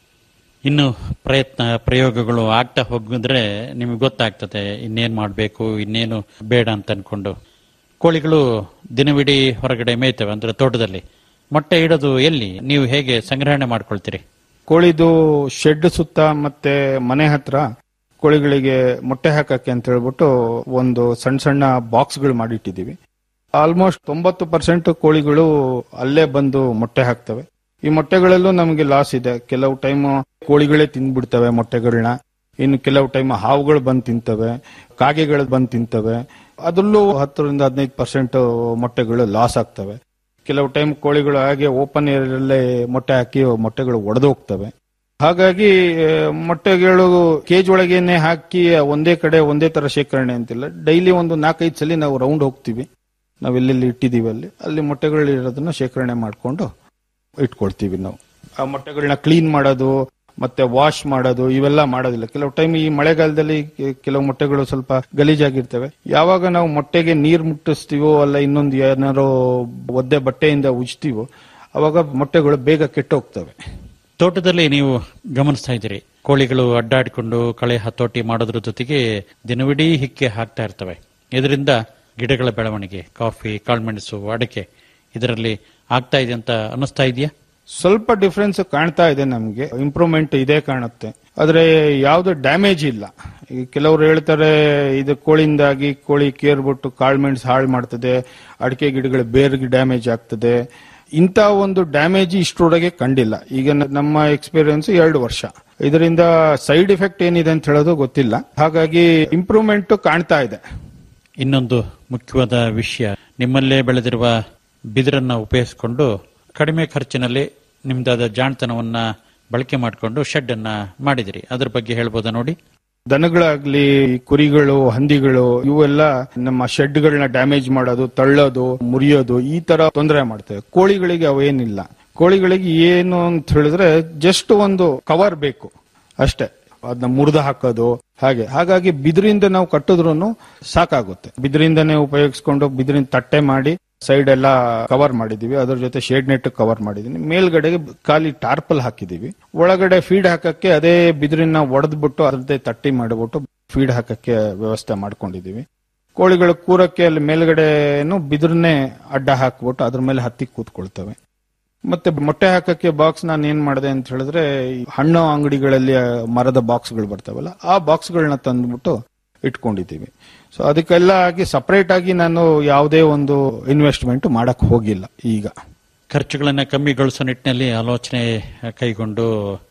ಇನ್ನು ಪ್ರಯತ್ನ ಪ್ರಯೋಗಗಳು ಆಗ್ತಾ ಹೋಗಿದ್ರೆ ನಿಮಗೆ ಗೊತ್ತಾಗ್ತದೆ ಇನ್ನೇನ್ ಮಾಡಬೇಕು ಇನ್ನೇನು ಬೇಡ ಅಂತ ಅನ್ಕೊಂಡು ಕೋಳಿಗಳು ದಿನವಿಡೀ ಹೊರಗಡೆ ಮೇಯ್ತವೆ ಅಂದ್ರೆ ತೋಟದಲ್ಲಿ ಮೊಟ್ಟೆ ಇಡೋದು ಎಲ್ಲಿ ನೀವು ಹೇಗೆ ಸಂಗ್ರಹಣೆ ಮಾಡ್ಕೊಳ್ತೀರಿ ಕೋಳಿದು ಶೆಡ್ ಸುತ್ತ ಮತ್ತೆ ಮನೆ ಹತ್ರ ಕೋಳಿಗಳಿಗೆ ಮೊಟ್ಟೆ ಹಾಕಕ್ಕೆ ಅಂತ ಹೇಳ್ಬಿಟ್ಟು ಒಂದು ಸಣ್ಣ ಸಣ್ಣ ಬಾಕ್ಸ್ಗಳು ಮಾಡಿಟ್ಟಿದೀವಿ ಆಲ್ಮೋಸ್ಟ್ ತೊಂಬತ್ತು ಪರ್ಸೆಂಟ್ ಕೋಳಿಗಳು ಅಲ್ಲೇ ಬಂದು ಮೊಟ್ಟೆ ಹಾಕ್ತವೆ ಈ ಮೊಟ್ಟೆಗಳಲ್ಲೂ ನಮಗೆ ಲಾಸ್ ಇದೆ ಕೆಲವು ಟೈಮ್ ಕೋಳಿಗಳೇ ತಿಂದ್ಬಿಡ್ತವೆ ಮೊಟ್ಟೆಗಳನ್ನ ಇನ್ನು ಕೆಲವು ಟೈಮ್ ಹಾವುಗಳು ಬಂದು ತಿಂತವೆ ಕಾಗೆಗಳು ಬಂದು ತಿಂತವೆ ಅದರಲ್ಲೂ ಹತ್ತರಿಂದ ಹದಿನೈದು ಪರ್ಸೆಂಟ್ ಮೊಟ್ಟೆಗಳು ಲಾಸ್ ಆಗ್ತವೆ ಕೆಲವು ಟೈಮ್ ಕೋಳಿಗಳು ಹಾಗೆ ಓಪನ್ ಏರಿಯಲ್ಲೇ ಮೊಟ್ಟೆ ಹಾಕಿ ಮೊಟ್ಟೆಗಳು ಒಡೆದು ಹೋಗ್ತವೆ ಹಾಗಾಗಿ ಆ, ಮೊಟ್ಟೆಗಳು ಕೇಜ್ ಒಳಗೇನೆ ಹಾಕಿ ಒಂದೇ ಕಡೆ ಒಂದೇ ತರ ಶೇಖರಣೆ ಅಂತಿಲ್ಲ ಡೈಲಿ ಒಂದು ನಾಲ್ಕೈದು ಸಲ ನಾವು ರೌಂಡ್ ಹೋಗ್ತೀವಿ ನಾವು ಎಲ್ಲೆಲ್ಲಿ ಇಟ್ಟಿದೀವಿ ಅಲ್ಲಿ ಅಲ್ಲಿ ಮೊಟ್ಟೆಗಳು ಇರೋದನ್ನ ಶೇಖರಣೆ ಮಾಡ್ಕೊಂಡು ಇಟ್ಕೊಳ್ತೀವಿ ನಾವು ಆ ಮೊಟ್ಟೆಗಳನ್ನ ಕ್ಲೀನ್ ಮಾಡೋದು ಮತ್ತೆ ವಾಶ್ ಮಾಡೋದು ಇವೆಲ್ಲ ಮಾಡೋದಿಲ್ಲ ಕೆಲವು ಟೈಮ್ ಈ ಮಳೆಗಾಲದಲ್ಲಿ ಕೆ- ಕೆಲವು ಮೊಟ್ಟೆಗಳು ಸ್ವಲ್ಪ ಗಲೀಜಾಗಿರ್ತವೆ ಯಾವಾಗ ನಾವು ಮೊಟ್ಟೆಗೆ ನೀರ್ ಮುಟ್ಟಿಸ್ತೀವೋ ಅಲ್ಲ ಇನ್ನೊಂದು ಏನಾರೋ ಒದ್ದೆ ಬಟ್ಟೆಯಿಂದ ಉಜ್ತೀವೋ ಅವಾಗ ಮೊಟ್ಟೆಗಳು ಬೇಗ ಕೆಟ್ಟೋಗ್ತವೆ ತೋಟದಲ್ಲಿ ನೀವು ಗಮನಿಸ್ತಾ ಇದ್ದೀರಿ ಕೋಳಿಗಳು ಅಡ್ಡಾಡಿಕೊಂಡು ಕಳೆ ಹತೋಟಿ ಮಾಡೋದ್ರ ಜೊತೆಗೆ ದಿನವಿಡೀ ಹಿಕ್ಕೆ ಹಾಕ್ತಾ ಇರ್ತವೆ ಇದರಿಂದ ಗಿಡಗಳ ಬೆಳವಣಿಗೆ ಕಾಫಿ ಕಾಳುಮೆಣಸು ಅಡಿಕೆ ಇದರಲ್ಲಿ ಆಗ್ತಾ ಇದೆ ಅಂತ ಅನ್ನಿಸ್ತಾ ಇದೆಯಾ ಸ್ವಲ್ಪ ಡಿಫ್ರೆನ್ಸ್ ಕಾಣ್ತಾ ಇದೆ ನಮ್ಗೆ ಇಂಪ್ರೂವ್ಮೆಂಟ್ ಇದೆ ಕಾಣುತ್ತೆ ಆದ್ರೆ ಯಾವ್ದು ಡ್ಯಾಮೇಜ್ ಇಲ್ಲ ಈಗ ಕೆಲವರು ಹೇಳ್ತಾರೆ ಇದು ಕೋಳಿಯಿಂದಾಗಿ ಕೋಳಿ ಕೇರ್ಬಿಟ್ಟು ಕಾಳ್ಮೆಣ್ಸ್ ಹಾಳು ಮಾಡ್ತದೆ ಅಡಿಕೆ ಗಿಡಗಳ ಬೇರ್ಗೆ ಡ್ಯಾಮೇಜ್ ಆಗ್ತದೆ ಇಂಥ ಒಂದು ಡ್ಯಾಮೇಜ್ ಇಷ್ಟರೊಳಗೆ ಕಂಡಿಲ್ಲ ಈಗ ನ- ನಮ್ಮ ಎಕ್ಸ್ಪೀರಿಯನ್ಸ್ ಎರಡು ವರ್ಷ ಇದರಿಂದ ಸೈಡ್ ಎಫೆಕ್ಟ್ ಏನಿದೆ ಅಂತ ಹೇಳೋದು ಗೊತ್ತಿಲ್ಲ ಹಾಗಾಗಿ ಇಂಪ್ರೂವ್ಮೆಂಟ್ ಕಾಣ್ತಾ ಇದೆ ಇನ್ನೊಂದು ಮುಖ್ಯವಾದ ವಿಷಯ ನಿಮ್ಮಲ್ಲೇ ಬೆಳೆದಿರುವ ಬಿದಿರನ್ನ ಉಪಯೋಗಿಸಿಕೊಂಡು ಕಡಿಮೆ ಖರ್ಚಿನಲ್ಲಿ ನಿಮ್ದಾದ ಜಾಣತನವನ್ನ ಬಳಕೆ ಮಾಡಿಕೊಂಡು ಶೆಡ್ ಅನ್ನ ಮಾಡಿದಿರಿ ಅದ್ರ ಬಗ್ಗೆ ಹೇಳ್ಬೋದಾ ನೋಡಿ ದನಗಳಾಗ್ಲಿ ಕುರಿಗಳು ಹಂದಿಗಳು ಇವೆಲ್ಲ ನಮ್ಮ ಶೆಡ್ಗಳನ್ನ ಡ್ಯಾಮೇಜ್ ಮಾಡೋದು ತಳ್ಳೋದು ಮುರಿಯೋದು ಈ ತರ ತೊಂದರೆ ಮಾಡ್ತವೆ ಕೋಳಿಗಳಿಗೆ ಅವೇನಿಲ್ಲ ಕೋಳಿಗಳಿಗೆ ಏನು ಅಂತ ಹೇಳಿದ್ರೆ ಜಸ್ಟ್ ಒಂದು ಕವರ್ ಬೇಕು ಅಷ್ಟೇ ಅದನ್ನ ಮುರಿದು ಹಾಕೋದು ಹಾಗೆ ಹಾಗಾಗಿ ಬಿದಿರಿಂದ ನಾವು ಕಟ್ಟಿದ್ರು ಸಾಕಾಗುತ್ತೆ ಬಿದಿರಿಂದನೇ ಉಪಯೋಗಿಸ್ಕೊಂಡು ಬಿದಿರಿನ ತಟ್ಟೆ ಮಾಡಿ ಸೈಡ್ ಎಲ್ಲ ಕವರ್ ಮಾಡಿದೀವಿ ಅದ್ರ ಜೊತೆ ಶೇಡ್ ನೆಟ್ ಕವರ್ ಮಾಡಿದೀನಿ ಮೇಲ್ಗಡೆಗೆ ಖಾಲಿ ಟಾರ್ಪಲ್ ಹಾಕಿದೀವಿ ಒಳಗಡೆ ಫೀಡ್ ಹಾಕಕ್ಕೆ ಅದೇ ಬಿದಿರಿನ ಒಡೆದ್ಬಿಟ್ಟು ಅದ್ರದ್ದೇ ತಟ್ಟಿ ಮಾಡಿಬಿಟ್ಟು ಫೀಡ್ ಹಾಕಕ್ಕೆ ವ್ಯವಸ್ಥೆ ಮಾಡ್ಕೊಂಡಿದೀವಿ ಕೋಳಿಗಳು ಕೂರಕ್ಕೆ ಅಲ್ಲಿ ಮೇಲ್ಗಡೆನು ಬಿದಿರನ್ನೇ ಅಡ್ಡ ಹಾಕ್ಬಿಟ್ಟು ಅದ್ರ ಮೇಲೆ ಹತ್ತಿ ಕೂತ್ಕೊಳ್ತವೆ ಮತ್ತೆ ಮೊಟ್ಟೆ ಹಾಕಕ್ಕೆ ಬಾಕ್ಸ್ ನಾನು ಏನ್ ಮಾಡಿದೆ ಅಂತ ಹೇಳಿದ್ರೆ ಈ ಹಣ್ಣು ಅಂಗಡಿಗಳಲ್ಲಿ ಆ ಮರದ ಬಾಕ್ಸ್ಗಳು ಬರ್ತಾವಲ್ಲ ಆ ಬಾಕ್ಸ್ಗಳನ್ನ ತಂದ್ಬಿಟ್ಟು ಇಟ್ಕೊಂಡಿದ್ದೀವಿ ಸೊ ಅದಕ್ಕೆಲ್ಲ ಆಗಿ ಸಪರೇಟ್ ಆಗಿ ನಾನು ಯಾವುದೇ ಒಂದು ಇನ್ವೆಸ್ಟ್ಮೆಂಟ್ ಮಾಡಕ್ ಹೋಗಿಲ್ಲ ಈಗ ಖರ್ಚುಗಳನ್ನ ಕಮ್ಮಿಗೊಳಿಸೋ ನಿಟ್ಟಿನಲ್ಲಿ ಆಲೋಚನೆ ಕೈಗೊಂಡು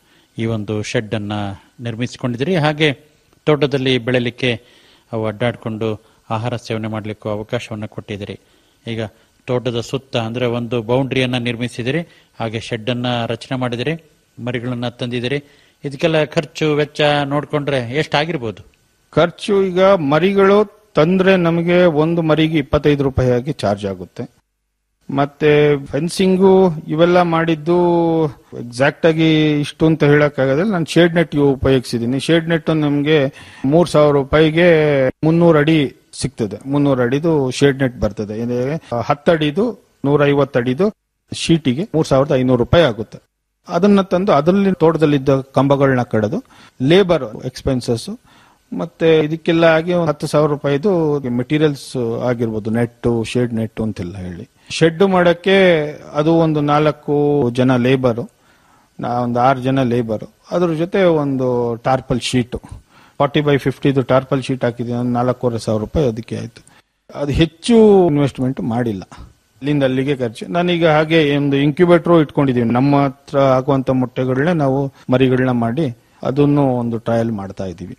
ಈ ಒಂದು ಶೆಡ್ ಅನ್ನ ನಿರ್ಮಿಸಿಕೊಂಡಿದ್ದೀರಿ ಹಾಗೆ ತೋಟದಲ್ಲಿ ಬೆಳೆಯಲಿಕ್ಕೆ ಅವು ಅಡ್ಡಾಡಿಕೊಂಡು ಆಹಾರ ಸೇವನೆ ಮಾಡಲಿಕ್ಕೂ ಅವಕಾಶವನ್ನು ಕೊಟ್ಟಿದ್ದೀರಿ ಈಗ ತೋಟದ ಸುತ್ತ ಅಂದ್ರೆ ಒಂದು ಬೌಂಡ್ರಿಯನ್ನ ನಿರ್ಮಿಸಿದಿರಿ ಹಾಗೆ ಶೆಡ್ ಅನ್ನ ರಚನೆ ಮಾಡಿದಿರಿ ಮರಿಗಳನ್ನ ತಂದಿದಿರಿ ಇದಕ್ಕೆಲ್ಲ ಖರ್ಚು ವೆಚ್ಚ ನೋಡ್ಕೊಂಡ್ರೆ ಎಷ್ಟಾಗಿರ್ಬೋದು ಖರ್ಚು ಈಗ ಮರಿಗಳು ತಂದ್ರೆ ನಮಗೆ ಒಂದು ಮರಿಗೆ ಇಪ್ಪತ್ತೈದು ರೂಪಾಯಿ ಆಗಿ ಚಾರ್ಜ್ ಆಗುತ್ತೆ ಮತ್ತೆ ಫೆನ್ಸಿಂಗು ಇವೆಲ್ಲ ಮಾಡಿದ್ದು ಎಕ್ಸಾಕ್ಟ್ ಆಗಿ ಇಷ್ಟು ಅಂತ ಹೇಳಕ್ಕಾಗಲ್ಲ ನಾನು ಶೇಡ್ ನೆಟ್ ಉಪಯೋಗಿಸಿದ್ದೀನಿ ಶೇಡ್ ನೆಟ್ ನಮಗೆ ಮೂರ್ ಸಾವಿರ ರೂಪಾಯಿಗೆ ಮುನ್ನೂರು ಅಡಿ ಸಿಗ್ತದೆ ಮುನ್ನೂರು ಅಡಿದು ಶೇಡ್ ನೆಟ್ ಬರ್ತದೆ ಇದೆ ಹತ್ತಡಿದು ನೂರ ಐವತ್ತು ಅಡಿದು ಶೀಟಿಗೆ ಮೂರ್ ಸಾವಿರದ ಐನೂರು ರೂಪಾಯಿ ಆಗುತ್ತೆ ಅದನ್ನ ತಂದು ಅದರಲ್ಲಿ ತೋಟದಲ್ಲಿದ್ದ ಕಂಬಗಳನ್ನ ಕಡೆದು ಲೇಬರ್ ಎಕ್ಸ್ಪೆನ್ಸಸ್ ಮತ್ತೆ ಇದಕ್ಕೆಲ್ಲ ಆಗಿ ಒಂದು ಹತ್ತು ಸಾವಿರ ರೂಪಾಯಿದು ಮೆಟೀರಿಯಲ್ಸ್ ಆಗಿರ್ಬೋದು ನೆಟ್ ಶೇಡ್ ನೆಟ್ ಅಂತೆಲ್ಲ ಹೇಳಿ ಶೆಡ್ ಮಾಡಕ್ಕೆ ಅದು ಒಂದು ನಾಲ್ಕು ಜನ ಲೇಬರು ಒಂದು ಆರು ಜನ ಲೇಬರ್ ಅದ್ರ ಜೊತೆ ಒಂದು ಟಾರ್ಪಲ್ ಶೀಟ್ ಫಾರ್ಟಿ ಬೈ ಫಿಫ್ಟಿದು ಟಾರ್ಪಲ್ ಶೀಟ್ ಹಾಕಿದ್ದೀನಿ ಒಂದು ನಾಲ್ಕೂವರೆ ಸಾವಿರ ರೂಪಾಯಿ ಅದಕ್ಕೆ ಆಯ್ತು ಅದು ಹೆಚ್ಚು ಇನ್ವೆಸ್ಟ್ಮೆಂಟ್ ಮಾಡಿಲ್ಲ ಅಲ್ಲಿಂದ ಅಲ್ಲಿಗೆ ಖರ್ಚು ನಾನೀಗ ಹಾಗೆ ಒಂದು ಇನ್ಕ್ಯುಬೇಟರ್ ಇಟ್ಕೊಂಡಿದೀವಿ ನಮ್ಮ ಹತ್ರ ಆಗುವಂತ ಮೊಟ್ಟೆಗಳನ್ನ ನಾವು ಮರಿಗಳನ್ನ ಮಾಡಿ ಅದನ್ನು ಒಂದು ಟ್ರಯಲ್ ಮಾಡ್ತಾ ಇದ್ದೀವಿ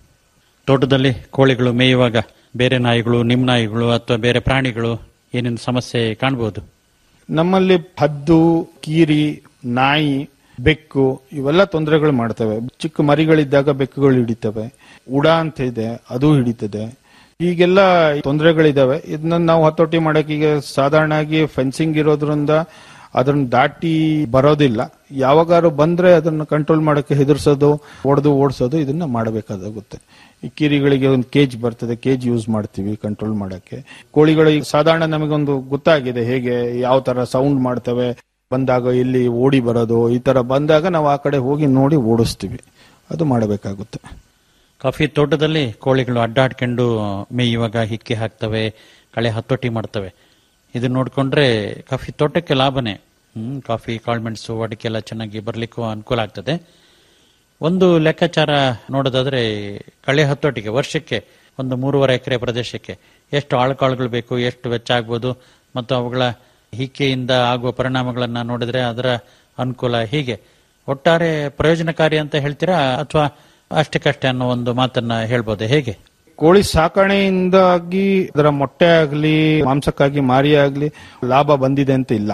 ತೋಟದಲ್ಲಿ ಕೋಳಿಗಳು ಮೇಯುವಾಗ ಬೇರೆ ನಾಯಿಗಳು ನಿಮ್ ನಾಯಿಗಳು ಅಥವಾ ಬೇರೆ ಪ್ರಾಣಿಗಳು ಏನೇನು ಸಮಸ್ಯೆ ಕಾಣಬಹುದು ನಮ್ಮಲ್ಲಿ ಹದ್ದು ಕೀರಿ ನಾಯಿ ಬೆಕ್ಕು ಇವೆಲ್ಲ ತೊಂದರೆಗಳು ಮಾಡ್ತವೆ ಚಿಕ್ಕ ಮರಿಗಳಿದ್ದಾಗ ಬೆಕ್ಕುಗಳು ಹಿಡಿತವೆ ಉಡ ಅಂತ ಇದೆ ಅದು ಹಿಡಿತದೆ ಹೀಗೆಲ್ಲ ತೊಂದರೆಗಳಿದಾವೆ ಇದನ್ನ ನಾವು ಹತೋಟಿ ಮಾಡಕ್ಕೆ ಈಗ ಸಾಧಾರಣ ಆಗಿ ಫೆನ್ಸಿಂಗ್ ಇರೋದ್ರಿಂದ ಅದನ್ನ ದಾಟಿ ಬರೋದಿಲ್ಲ ಯಾವಾಗಾರು ಬಂದ್ರೆ ಅದನ್ನ ಕಂಟ್ರೋಲ್ ಮಾಡಕ್ಕೆ ಹೆದರ್ಸೋದು ಹೊಡೆದು ಓಡಿಸೋದು ಇದನ್ನ ಮಾಡಬೇಕಾಗುತ್ತೆ ಈ ಕಿರಿಗಳಿಗೆ ಒಂದು ಕೇಜ್ ಬರ್ತದೆ ಕೇಜ್ ಯೂಸ್ ಮಾಡ್ತೀವಿ ಕಂಟ್ರೋಲ್ ಮಾಡಕ್ಕೆ ಕೋಳಿಗಳು ಈಗ ಸಾಧಾರಣ ನಮಗೊಂದು ಗೊತ್ತಾಗಿದೆ ಹೇಗೆ ಯಾವ ತರ ಸೌಂಡ್ ಮಾಡ್ತವೆ ಬಂದಾಗ ಎಲ್ಲಿ ಓಡಿ ಬರೋದು ಈ ತರ ಬಂದಾಗ ನಾವು ಆ ಕಡೆ ಹೋಗಿ ನೋಡಿ ಓಡಿಸ್ತೀವಿ ಅದು ಮಾಡಬೇಕಾಗುತ್ತೆ ಕಾಫಿ ತೋಟದಲ್ಲಿ ಕೋಳಿಗಳು ಅಡ್ಡಾಡ್ಕೊಂಡು ಮೇಯುವಾಗ ಹಿಕ್ಕಿ ಹಾಕ್ತವೆ ಕಳೆ ಹತೋಟಿ ಮಾಡ್ತವೆ ಇದನ್ನ ನೋಡ್ಕೊಂಡ್ರೆ ಕಾಫಿ ತೋಟಕ್ಕೆ ಲಾಭನೇ ಹ್ಮ್ ಕಾಫಿ ಕಾಳ್ಮೆಣಸು ಅಡಿಕೆ ಎಲ್ಲ ಚೆನ್ನಾಗಿ ಬರ್ಲಿಕ್ಕೂ ಅನುಕೂಲ ಆಗ್ತದೆ ಒಂದು ಲೆಕ್ಕಾಚಾರ ನೋಡೋದಾದ್ರೆ ಕಳೆ ಹತೋಟಿಗೆ ವರ್ಷಕ್ಕೆ ಒಂದು ಮೂರುವರೆ ಎಕರೆ ಪ್ರದೇಶಕ್ಕೆ ಎಷ್ಟು ಆಳುಕಾಳುಗಳು ಬೇಕು ಎಷ್ಟು ವೆಚ್ಚ ಆಗ್ಬೋದು ಮತ್ತು ಅವುಗಳ ಹಿಕ್ಕೆಯಿಂದ ಆಗುವ ಪರಿಣಾಮಗಳನ್ನ ನೋಡಿದ್ರೆ ಅದರ ಅನುಕೂಲ ಹೀಗೆ ಒಟ್ಟಾರೆ ಪ್ರಯೋಜನಕಾರಿ ಅಂತ ಹೇಳ್ತೀರಾ ಅಥವಾ ಅಷ್ಟಕ್ಕಷ್ಟೇ ಅನ್ನೋ ಒಂದು ಮಾತನ್ನ ಹೇಳ್ಬೋದೆ ಹೇಗೆ ಕೋಳಿ ಸಾಕಣೆಯಿಂದಾಗಿ ಅದರ ಮೊಟ್ಟೆ ಆಗ್ಲಿ ಮಾಂಸಕ್ಕಾಗಿ ಮಾರಿ ಆಗ್ಲಿ ಲಾಭ ಬಂದಿದೆ ಅಂತ ಇಲ್ಲ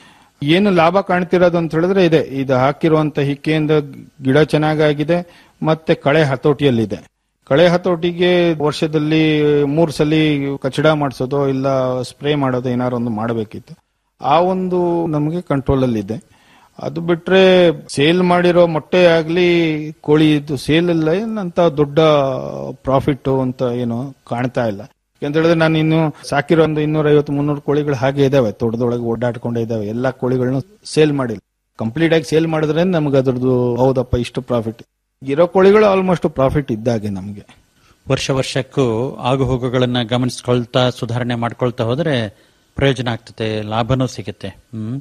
ಏನು ಲಾಭ ಕಾಣ್ತಿರೋದು ಅಂತ ಹೇಳಿದ್ರೆ ಇದೆ ಇದು ಹಾಕಿರುವಂತ ಹಿಕ್ಕೆಯಿಂದ ಗಿಡ ಚೆನ್ನಾಗಾಗಿದೆ ಮತ್ತೆ ಕಳೆ ಹತೋಟಿಯಲ್ಲಿದೆ ಕಳೆ ಹತೋಟಿಗೆ ವರ್ಷದಲ್ಲಿ ಮೂರ್ ಸಲಿ ಕಚಡ ಮಾಡಿಸೋದು ಇಲ್ಲ ಸ್ಪ್ರೇ ಮಾಡೋದು ಏನಾರು ಒಂದು ಮಾಡಬೇಕಿತ್ತು ಆ ಒಂದು ನಮಗೆ ಕಂಟ್ರೋಲ್ ಅಲ್ಲಿ ಇದೆ ಅದು ಬಿಟ್ರೆ ಸೇಲ್ ಮಾಡಿರೋ ಮೊಟ್ಟೆ ಆಗ್ಲಿ ಕೋಳಿ ಇದು ಸೇಲ್ ಇಲ್ಲ ಏನಂತ ದೊಡ್ಡ ಪ್ರಾಫಿಟ್ ಅಂತ ಏನು ಕಾಣ್ತಾ ಇಲ್ಲ ಯಾಕಂತ ಹೇಳಿದ್ರೆ ನಾನು ಇನ್ನು ಸಾಕಿರೋ ಒಂದು ಇನ್ನೂರ ಐವತ್ತು ಮುನ್ನೂರು ಕೋಳಿಗಳು ಹಾಗೆ ಇದಾವೆ ತೋಟದೊಳಗೆ ಓಡಾಡ್ಕೊಂಡೇ ಇದಾವೆ ಎಲ್ಲಾ ಕೋಳಿಗಳನ್ನ ಸೇಲ್ ಮಾಡಿಲ್ಲ ಕಂಪ್ಲೀಟ್ ಆಗಿ ಸೇಲ್ ಮಾಡಿದ್ರೆ ನಮ್ಗೆ ಅದ್ರದ್ದು ಹೌದಪ್ಪ ಇಷ್ಟು ಪ್ರಾಫಿಟ್ ಇರೋ ಕೋಳಿಗಳು ಆಲ್ಮೋಸ್ಟ್ ಪ್ರಾಫಿಟ್ ಇದ್ದಾಗೆ ನಮ್ಗೆ ವರ್ಷ ವರ್ಷಕ್ಕೂ ಆಗುಹೋಗುಗಳನ್ನ ಗಮನಿಸ್ಕೊಳ್ತಾ ಸುಧಾರಣೆ ಮಾಡ್ಕೊಳ್ತಾ ಹೋದ್ರೆ ಪ್ರಯೋಜನ ಆಗ್ತದೆ ಲಾಭನೂ ಸಿಗುತ್ತೆ ಹ್ಮ್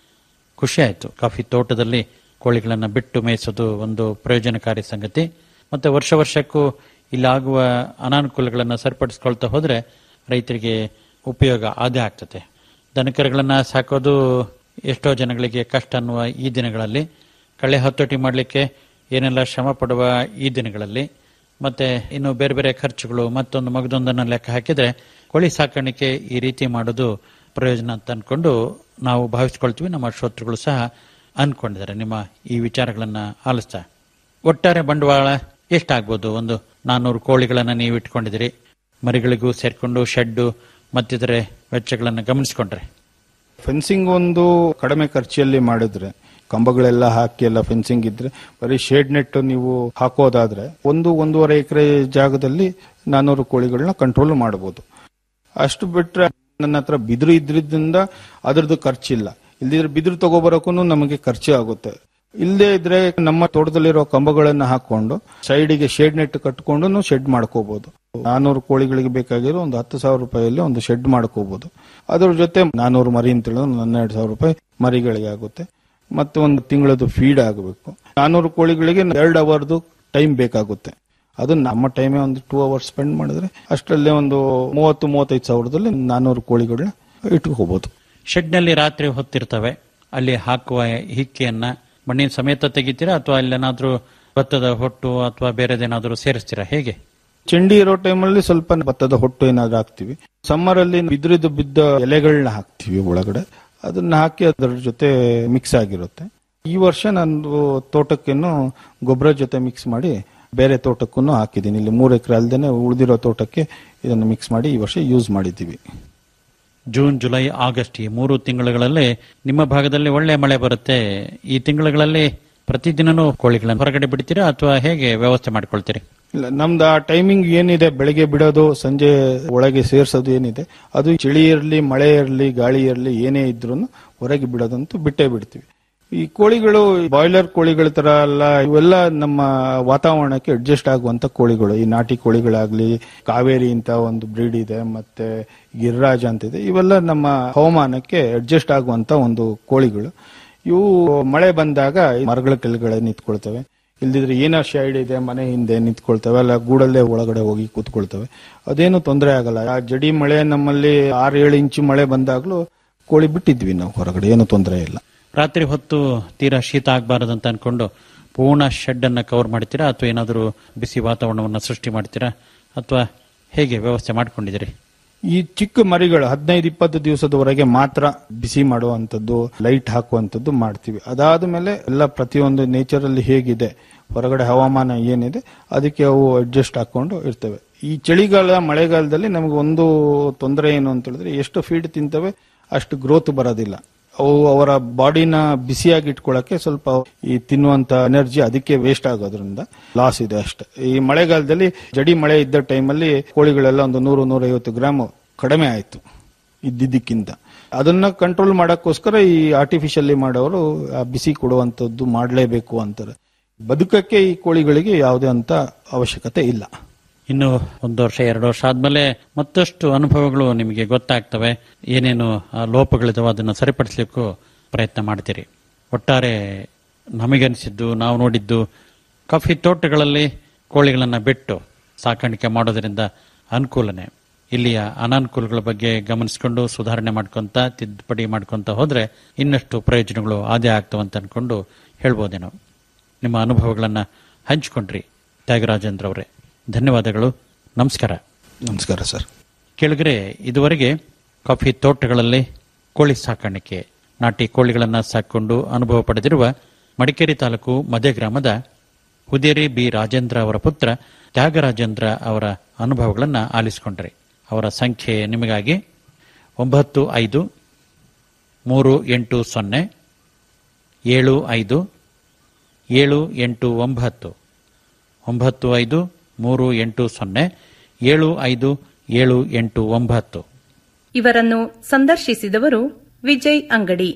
ಖುಷಿ ಆಯ್ತು ಕಾಫಿ ತೋಟದಲ್ಲಿ ಕೋಳಿಗಳನ್ನ ಬಿಟ್ಟು ಮೇಯಿಸೋದು ಒಂದು ಪ್ರಯೋಜನಕಾರಿ ಸಂಗತಿ ಮತ್ತೆ ವರ್ಷ ವರ್ಷಕ್ಕೂ ಇಲ್ಲಾಗುವ ಅನಾನುಕೂಲಗಳನ್ನ ಸರಿಪಡಿಸ್ಕೊಳ್ತಾ ಹೋದ್ರೆ ರೈತರಿಗೆ ಉಪಯೋಗ ಆದೇ ಆಗ್ತದೆ ದನಕರುಗಳನ್ನ ಸಾಕೋದು ಎಷ್ಟೋ ಜನಗಳಿಗೆ ಕಷ್ಟ ಅನ್ನುವ ಈ ದಿನಗಳಲ್ಲಿ ಕಳೆ ಹತೋಟಿ ಮಾಡಲಿಕ್ಕೆ ಏನೆಲ್ಲ ಶ್ರಮ ಪಡುವ ಈ ದಿನಗಳಲ್ಲಿ ಮತ್ತೆ ಇನ್ನು ಬೇರೆ ಬೇರೆ ಖರ್ಚುಗಳು ಮತ್ತೊಂದು ಮಗದೊಂದನ್ನ ಲೆಕ್ಕ ಹಾಕಿದ್ರೆ ಕೋಳಿ ಸಾಕಾಣಿಕೆ ಈ ರೀತಿ ಮಾಡೋದು ಪ್ರಯೋಜನ ಅಂತ ಅನ್ಕೊಂಡು ನಾವು ಭಾವಿಸ್ಕೊಳ್ತೀವಿ ನಮ್ಮ ಶ್ರೋತೃಗಳು ಸಹ ಅನ್ಕೊಂಡಿದ್ದಾರೆ ನಿಮ್ಮ ಈ ವಿಚಾರಗಳನ್ನ ಆಲಿಸ್ತಾ ಒಟ್ಟಾರೆ ಬಂಡವಾಳ ಎಷ್ಟಾಗ್ಬೋದು ಒಂದು ನಾನ್ನೂರು ಕೋಳಿಗಳನ್ನ ನೀವು ಇಟ್ಕೊಂಡಿದ್ದೀರಿ ಮರಿಗಳಿಗೂ ಸೇರ್ಕೊಂಡು ಶೆಡ್ಡು ಮತ್ತಿತರೆ ವೆಚ್ಚಗಳನ್ನ ಗಮನಿಸಿಕೊಂಡ್ರೆ ಫೆನ್ಸಿಂಗ್ ಒಂದು ಕಡಿಮೆ ಖರ್ಚಲ್ಲಿ ಮಾಡಿದ್ರೆ ಕಂಬಗಳೆಲ್ಲ ಹಾಕಿ ಎಲ್ಲ ಫೆನ್ಸಿಂಗ್ ಇದ್ರೆ ಬರೀ ಶೇಡ್ ನೆಟ್ ನೀವು ಹಾಕೋದಾದ್ರೆ ಒಂದು ಒಂದೂವರೆ ಎಕರೆ ಜಾಗದಲ್ಲಿ ನಾನೂರು ಕೋಳಿಗಳನ್ನ ಕಂಟ್ರೋಲ್ ಮಾಡಬಹುದು ಅಷ್ಟು ಬಿಟ್ರೆ ನನ್ನ ಹತ್ರ ಬಿದಿರು ಇದ್ರಿಂದ ಅದ್ರದ್ದು ಖರ್ಚಿಲ್ಲ ಇಲ್ದಿದ್ರೆ ಬಿದಿರು ತಗೋಬರೋಕು ನಮಗೆ ಖರ್ಚು ಆಗುತ್ತೆ ಇಲ್ಲದೆ ಇದ್ರೆ ನಮ್ಮ ತೋಟದಲ್ಲಿರೋ ಕಂಬಗಳನ್ನ ಹಾಕೊಂಡು ಸೈಡಿಗೆ ಶೇಡ್ ನೆಟ್ ಕಟ್ಕೊಂಡು ಶೆಡ್ ಮಾಡ್ಕೋಬಹುದು ನಾನೂರು ಕೋಳಿಗಳಿಗೆ ಬೇಕಾಗಿರೋ ಒಂದು ಹತ್ತು ಸಾವಿರ ರೂಪಾಯಿಯಲ್ಲಿ ಒಂದು ಶೆಡ್ ಮಾಡ್ಕೋಬಹುದು ಅದ್ರ ಜೊತೆ ನಾನೂರು ಮರಿ ಅಂತ ಹೇಳಿದ್ರೆ ಒಂದು ಹನ್ನೆರಡು ಸಾವಿರ ರೂಪಾಯಿ ಮರಿಗಳಿಗೆ ಆಗುತ್ತೆ ಮತ್ತೆ ಒಂದು ತಿಂಗಳದ್ದು ಫೀಡ್ ಆಗಬೇಕು ನಾನೂರು ಕೋಳಿಗಳಿಗೆ ಎರಡು ಅವರ್ದು ಟೈಮ್ ಬೇಕಾಗುತ್ತೆ ಅದು ನಮ್ಮ ಟೈಮೇ ಒಂದು ಟೂ ಅವರ್ಸ್ ಸ್ಪೆಂಡ್ ಮಾಡಿದ್ರೆ ಅಷ್ಟರಲ್ಲೇ ಒಂದು ಮೂವತ್ತು ಮೂವತ್ತೈದು ಸಾವಿರದಲ್ಲಿ ನಾನೂರು ಕೋಳಿಗಳನ್ನ ಇಟ್ಕೋಬಹುದು ಶೆಡ್ನಲ್ಲಿ ರಾತ್ರಿ ಹೊತ್ತಿರ್ತವೆ ಅಲ್ಲಿ ಹಾಕುವ ಹಿಕ್ಕೆಯನ್ನ ಮಣ್ಣಿನ ಸಮೇತ ತೆಗಿತೀರಾ ಅಥವಾ ಅಲ್ಲೇನಾದ್ರೂ ಭತ್ತದ ಹೊಟ್ಟು ಅಥವಾ ಬೇರೆದೇನಾದ್ರೂ ಸೇರಿಸ್ತೀರಾ ಹೇಗೆ ಚೆಂಡಿ ಇರೋ ಟೈಮಲ್ಲಿ ಸ್ವಲ್ಪ ಭತ್ತದ ಹೊಟ್ಟು ಏನಾದ್ರು ಹಾಕ್ತಿವಿ ಸಮ್ಮರ್ ಅಲ್ಲಿ ಬಿದ್ರಿದ್ದು ಬಿದ್ದ ಎಲೆಗಳನ್ನ ಹಾಕ್ತಿವಿ ಒಳಗಡೆ ಅದನ್ನ ಹಾಕಿ ಅದರ ಜೊತೆ ಮಿಕ್ಸ್ ಆಗಿರುತ್ತೆ ಈ ವರ್ಷ ನಾನು ತೋಟಕ್ಕೇನು ಗೊಬ್ಬರ ಜೊತೆ ಮಿಕ್ಸ್ ಮಾಡಿ ಬೇರೆ ತೋಟಕ್ಕೂ ಹಾಕಿದ್ದೀನಿ ಇಲ್ಲಿ ಮೂರು ಎಕರೆ ಅಲ್ದೇನೆ ಉಳಿದಿರೋ ತೋಟಕ್ಕೆ ಇದನ್ನು ಮಿಕ್ಸ್ ಮಾಡಿ ಈ ವರ್ಷ ಯೂಸ್ ಮಾಡಿದ್ದೀವಿ ಜೂನ್ ಜುಲೈ ಆಗಸ್ಟ್ ಈ ಮೂರು ತಿಂಗಳುಗಳಲ್ಲಿ ನಿಮ್ಮ ಭಾಗದಲ್ಲಿ ಒಳ್ಳೆ ಮಳೆ ಬರುತ್ತೆ ಈ ತಿಂಗಳುಗಳಲ್ಲಿ ಪ್ರತಿದಿನನೂ ಕೋಳಿಗಳನ್ನು ಹೊರಗಡೆ ಬಿಡ್ತೀರಾ ಅಥವಾ ಹೇಗೆ ವ್ಯವಸ್ಥೆ ಮಾಡ್ಕೊಳ್ತೀರಿ ಇಲ್ಲ ನಮ್ದು ಆ ಟೈಮಿಂಗ್ ಏನಿದೆ ಬೆಳಗ್ಗೆ ಬಿಡೋದು ಸಂಜೆ ಒಳಗೆ ಸೇರ್ಸೋದು ಏನಿದೆ ಅದು ಚಳಿ ಇರಲಿ ಮಳೆ ಇರಲಿ ಗಾಳಿ ಇರಲಿ ಏನೇ ಇದ್ರೂ ಹೊರಗೆ ಬಿಡೋದಂತೂ ಬಿಟ್ಟೇ ಬಿಡ್ತೀವಿ ಈ ಕೋಳಿಗಳು ಬಾಯ್ಲರ್ ಕೋಳಿಗಳ ತರ ಅಲ್ಲ ಇವೆಲ್ಲ ನಮ್ಮ ವಾತಾವರಣಕ್ಕೆ ಅಡ್ಜಸ್ಟ್ ಆಗುವಂತ ಕೋಳಿಗಳು ಈ ನಾಟಿ ಕೋಳಿಗಳಾಗ್ಲಿ ಕಾವೇರಿ ಅಂತ ಒಂದು ಬ್ರೀಡ್ ಇದೆ ಮತ್ತೆ ಗಿರಿರಾಜ ಅಂತ ಇದೆ ಇವೆಲ್ಲ ನಮ್ಮ ಹವಾಮಾನಕ್ಕೆ ಅಡ್ಜಸ್ಟ್ ಆಗುವಂತ ಒಂದು ಕೋಳಿಗಳು ಇವು ಮಳೆ ಬಂದಾಗ ಮರಗಳ ಕೆಳಗಡೆ ನಿಂತ್ಕೊಳ್ತವೆ ಇಲ್ದಿದ್ರೆ ಏನೋ ಶೈಡ್ ಇದೆ ಮನೆ ಹಿಂದೆ ನಿಂತ್ಕೊಳ್ತವೆ ಅಲ್ಲ ಗೂಡಲ್ಲೇ ಒಳಗಡೆ ಹೋಗಿ ಕೂತ್ಕೊಳ್ತವೆ ಅದೇನು ತೊಂದರೆ ಆಗಲ್ಲ ಆ ಜಡಿ ಮಳೆ ನಮ್ಮಲ್ಲಿ ಆರು ಏಳು ಇಂಚು ಮಳೆ ಬಂದಾಗ್ಲೂ ಕೋಳಿ ಬಿಟ್ಟಿದ್ವಿ ನಾವು ಹೊರಗಡೆ ಏನು ತೊಂದರೆ ಇಲ್ಲ ರಾತ್ರಿ ಹೊತ್ತು ತೀರಾ ಶೀತ ಆಗಬಾರದಂತ ಅನ್ಕೊಂಡು ಪೂರ್ಣ ಶೆಡ್ ಅನ್ನ ಕವರ್ ಮಾಡ್ತೀರಾ ಅಥವಾ ಏನಾದರೂ ಬಿಸಿ ವಾತಾವರಣವನ್ನು ಸೃಷ್ಟಿ ಮಾಡ್ತೀರಾ ಅಥವಾ ಹೇಗೆ ವ್ಯವಸ್ಥೆ ಮಾಡ್ಕೊಂಡಿದ್ದೀರಿ ಈ ಚಿಕ್ಕ ಮರಿಗಳು ಹದಿನೈದು ಇಪ್ಪತ್ತು ದಿವಸದವರೆಗೆ ಮಾತ್ರ ಬಿಸಿ ಮಾಡುವಂತದ್ದು ಲೈಟ್ ಹಾಕುವಂತದ್ದು ಮಾಡ್ತೀವಿ ಅದಾದ ಮೇಲೆ ಎಲ್ಲ ಪ್ರತಿಯೊಂದು ನೇಚರ್ ಅಲ್ಲಿ ಹೇಗಿದೆ ಹೊರಗಡೆ ಹವಾಮಾನ ಏನಿದೆ ಅದಕ್ಕೆ ಅವು ಅಡ್ಜಸ್ಟ್ ಹಾಕೊಂಡು ಇರ್ತವೆ ಈ ಚಳಿಗಾಲ ಮಳೆಗಾಲದಲ್ಲಿ ನಮಗೆ ಒಂದು ತೊಂದರೆ ಏನು ಅಂತ ಹೇಳಿದ್ರೆ ಎಷ್ಟು ಫೀಡ್ ತಿಂತವೆ ಅಷ್ಟು ಗ್ರೋತ್ ಬರೋದಿಲ್ಲ ಅವು ಅವರ ಬಾಡಿನ ಬಿಸಿಯಾಗಿ ಇಟ್ಕೊಳ್ಳಕ್ಕೆ ಸ್ವಲ್ಪ ಈ ತಿನ್ನುವಂತ ಎನರ್ಜಿ ಅದಕ್ಕೆ ವೇಸ್ಟ್ ಆಗೋದ್ರಿಂದ ಲಾಸ್ ಇದೆ ಅಷ್ಟೇ ಈ ಮಳೆಗಾಲದಲ್ಲಿ ಜಡಿ ಮಳೆ ಇದ್ದ ಟೈಮಲ್ಲಿ ಕೋಳಿಗಳೆಲ್ಲ ಒಂದು ನೂರು ನೂರೈವತ್ತು ಗ್ರಾಮ್ ಕಡಿಮೆ ಆಯ್ತು ಇದ್ದಿದ್ದಕ್ಕಿಂತ ಅದನ್ನ ಕಂಟ್ರೋಲ್ ಮಾಡಕ್ಕೋಸ್ಕರ ಈ ಆರ್ಟಿಫಿಷಿಯಲಿ ಮಾಡೋರು ಆ ಬಿಸಿ ಕೊಡುವಂತದ್ದು ಮಾಡಲೇಬೇಕು ಅಂತಾರೆ ಬದುಕಕ್ಕೆ ಈ ಕೋಳಿಗಳಿಗೆ ಯಾವುದೇ ಅಂತ ಅವಶ್ಯಕತೆ ಇಲ್ಲ ಇನ್ನು ಒಂದು ವರ್ಷ ಎರಡು ವರ್ಷ ಆದ್ಮೇಲೆ ಮತ್ತಷ್ಟು ಅನುಭವಗಳು ನಿಮಗೆ ಗೊತ್ತಾಗ್ತವೆ ಏನೇನು ಆ, ಲೋಪಗಳಿದಾವೋ ಅದನ್ನು ಸರಿಪಡಿಸಲಿಕ್ಕೂ ಪ್ರಯತ್ನ ಮಾಡ್ತೀರಿ ಒಟ್ಟಾರೆ ನಮಗನಿಸಿದ್ದು ನಾವು ನೋಡಿದ್ದು ಕಾಫಿ ತೋಟಗಳಲ್ಲಿ ಕೋಳಿಗಳನ್ನು ಬಿಟ್ಟು ಸಾಕಾಣಿಕೆ ಮಾಡೋದರಿಂದ ಅನುಕೂಲನೇ ಇಲ್ಲಿಯ ಅನಾನುಕೂಲಗಳ ಬಗ್ಗೆ ಗಮನಿಸಿಕೊಂಡು ಸುಧಾರಣೆ ಮಾಡ್ಕೊಂತ ತಿದ್ದುಪಡಿ ಮಾಡ್ಕೊಂತ ಹೋದ್ರೆ ಇನ್ನಷ್ಟು ಪ್ರಯೋಜನಗಳು ಆದೇ ಆಗ್ತವಂತ ಅನ್ಕೊಂಡು ಹೇಳ್ಬೋದೇನೋ ನಿಮ್ಮ ಅನುಭವಗಳನ್ನ ಹಂಚಿಕೊಂಡ್ರಿ ತ್ಯಾಗರಾಜೇಂದ್ರ ಅವರೇ ಧನ್ಯವಾದಗಳು ನಮಸ್ಕಾರ ನಮಸ್ಕಾರ ಸರ್ ಕೆಳಗರೆ ಇದುವರೆಗೆ ಕಾಫಿ ತೋಟಗಳಲ್ಲಿ ಕೋಳಿ ಸಾಕಾಣಿಕೆ ನಾಟಿ ಕೋಳಿಗಳನ್ನು ಸಾಕೊಂಡು ಅನುಭವ ಪಡೆದಿರುವ ಮಡಿಕೇರಿ ತಾಲೂಕು ಮದೆ ಗ್ರಾಮದ ಹುದೇರಿ ಬಿ ರಾಜೇಂದ್ರ ಅವರ ಪುತ್ರ ತ್ಯಾಗರಾಜೇಂದ್ರ ಅವರ ಅನುಭವಗಳನ್ನು ಆಲಿಸಿಕೊಂಡ್ರಿ ಅವರ ಸಂಖ್ಯೆ ನಿಮಗಾಗಿ ಒಂಬತ್ತು ಐದು ಮೂರು ಎಂಟು ಸೊನ್ನೆ ಏಳು ಐದು ಏಳು ಎಂಟು ಒಂಬತ್ತು ಒಂಬತ್ತು ಐದು ಮೂರು ಎಂಟು ಸೊನ್ನೆ ಏಳು ಐದು ಏಳು ಎಂಟು ಒಂಬತ್ತು ಇವರನ್ನು ಸಂದರ್ಶಿಸಿದವರು ವಿಜಯ್ ಅಂಗಡಿ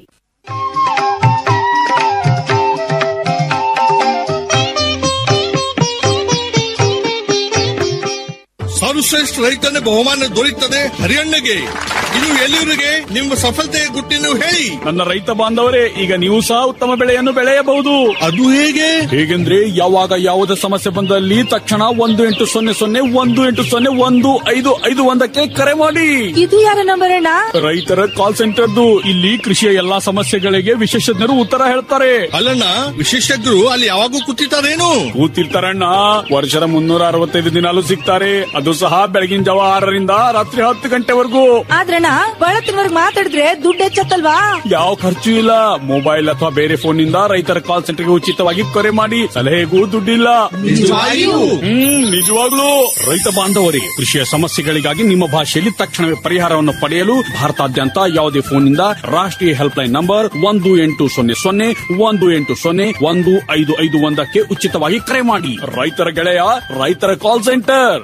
ಸರ್ವಶ್ರೇಷ್ಠ ರೈತನ ಬಹುಮಾನ ದೊರೆಯುತ್ತದೆ ಹರಿಯಣ್ಣಗೆ ಇದು ಎಲ್ಲಿವರಿಗೆ ನಿಮ್ಮ ಸಫಲತೆಯ ಗುಟ್ಟಿನ ಹೇಳಿ ನನ್ನ ರೈತ ಬಾಂಧವರೇ ಈಗ ನೀವು ಸಹ ಉತ್ತಮ ಬೆಳೆಯನ್ನು ಬೆಳೆಯಬಹುದು ಅದು ಹೇಗೆ ಹೇಗೆಂದ್ರೆ ಯಾವಾಗ ಯಾವುದೇ ಸಮಸ್ಯೆ ಬಂದಲ್ಲಿ ತಕ್ಷಣ ಒಂದು ಎಂಟು ಸೊನ್ನೆ ಸೊನ್ನೆ ಒಂದು ಎಂಟು ಸೊನ್ನೆ ಒಂದು ಐದು ಐದು ಒಂದಕ್ಕೆ ಕರೆ ಮಾಡಿ ಇದು ಯಾರ ನಂಬರ್ ಅಣ್ಣ ರೈತರ ಕಾಲ್ ಸೆಂಟರ್ದು ಇಲ್ಲಿ ಕೃಷಿಯ ಎಲ್ಲಾ ಸಮಸ್ಯೆಗಳಿಗೆ ವಿಶೇಷಜ್ಞರು ಉತ್ತರ ಹೇಳ್ತಾರೆ ಅಲ್ಲಣ್ಣ ವಿಶೇಷಜ್ಞರು ಅಲ್ಲಿ ಯಾವಾಗೂ ಕೂತಿರ್ತಾರೇನು ಕೂತಿರ್ತಾರಣ್ಣ ವರ್ಷದ ಮುನ್ನೂರ ಅರವತ್ತೈದು ದಿನಾಲು ಸಿಗ್ತಾರೆ ಅದು ಸಹ ಬೆಳಗಿನ ಜಾವ ಆರರಿಂದ ರಾತ್ರಿ ಹತ್ತು ಗಂಟೆವರೆಗೂ ಆದ್ರಣ್ಣ ಬಳತ್ತಿನವರ್ಗ್ ಮಾತಾಡಿದ್ರೆ ದುಡ್ಡು ಹೆಚ್ಚತ್ತಲ್ವಾ ಯಾವ ಖರ್ಚು ಇಲ್ಲ ಮೊಬೈಲ್ ಅಥವಾ ಬೇರೆ ಫೋನ್ ನಿಂದ ರೈತರ ಕಾಲ್ ಸೆಂಟರ್ಗೆ ಉಚಿತವಾಗಿ ಕರೆ ಮಾಡಿ ಸಲಹೆಗೂ ದುಡ್ಡಿಲ್ಲ ನಿಜವಾಗಿಯೂ? ಹ್ಮ್ ನಿಜವಾಗ್ಲೂ ರೈತ ಬಾಂಧವರೇ ಕೃಷಿಯ ಸಮಸ್ಯೆಗಳಿಗಾಗಿ ನಿಮ್ಮ ಭಾಷೆಯಲ್ಲಿ ತಕ್ಷಣವೇ ಪರಿಹಾರವನ್ನು ಪಡೆಯಲು ಭಾರತಾದ್ಯಂತ ಯಾವುದೇ ಫೋನ್ನಿಂದ ರಾಷ್ಟ್ರೀಯ ಹೆಲ್ಪ್ ಲೈನ್ ನಂಬರ್ ಒಂದು ಎಂಟು ಸೊನ್ನೆ ಸೊನ್ನೆ ಒಂದು ಎಂಟು ಸೊನ್ನೆ ಒಂದು ಐದು ಐದು ಒಂದಕ್ಕೆ ಉಚಿತವಾಗಿ ಕರೆ ಮಾಡಿ ರೈತರ ಗೆಳೆಯ ರೈತರ ಕಾಲ್ ಸೆಂಟರ್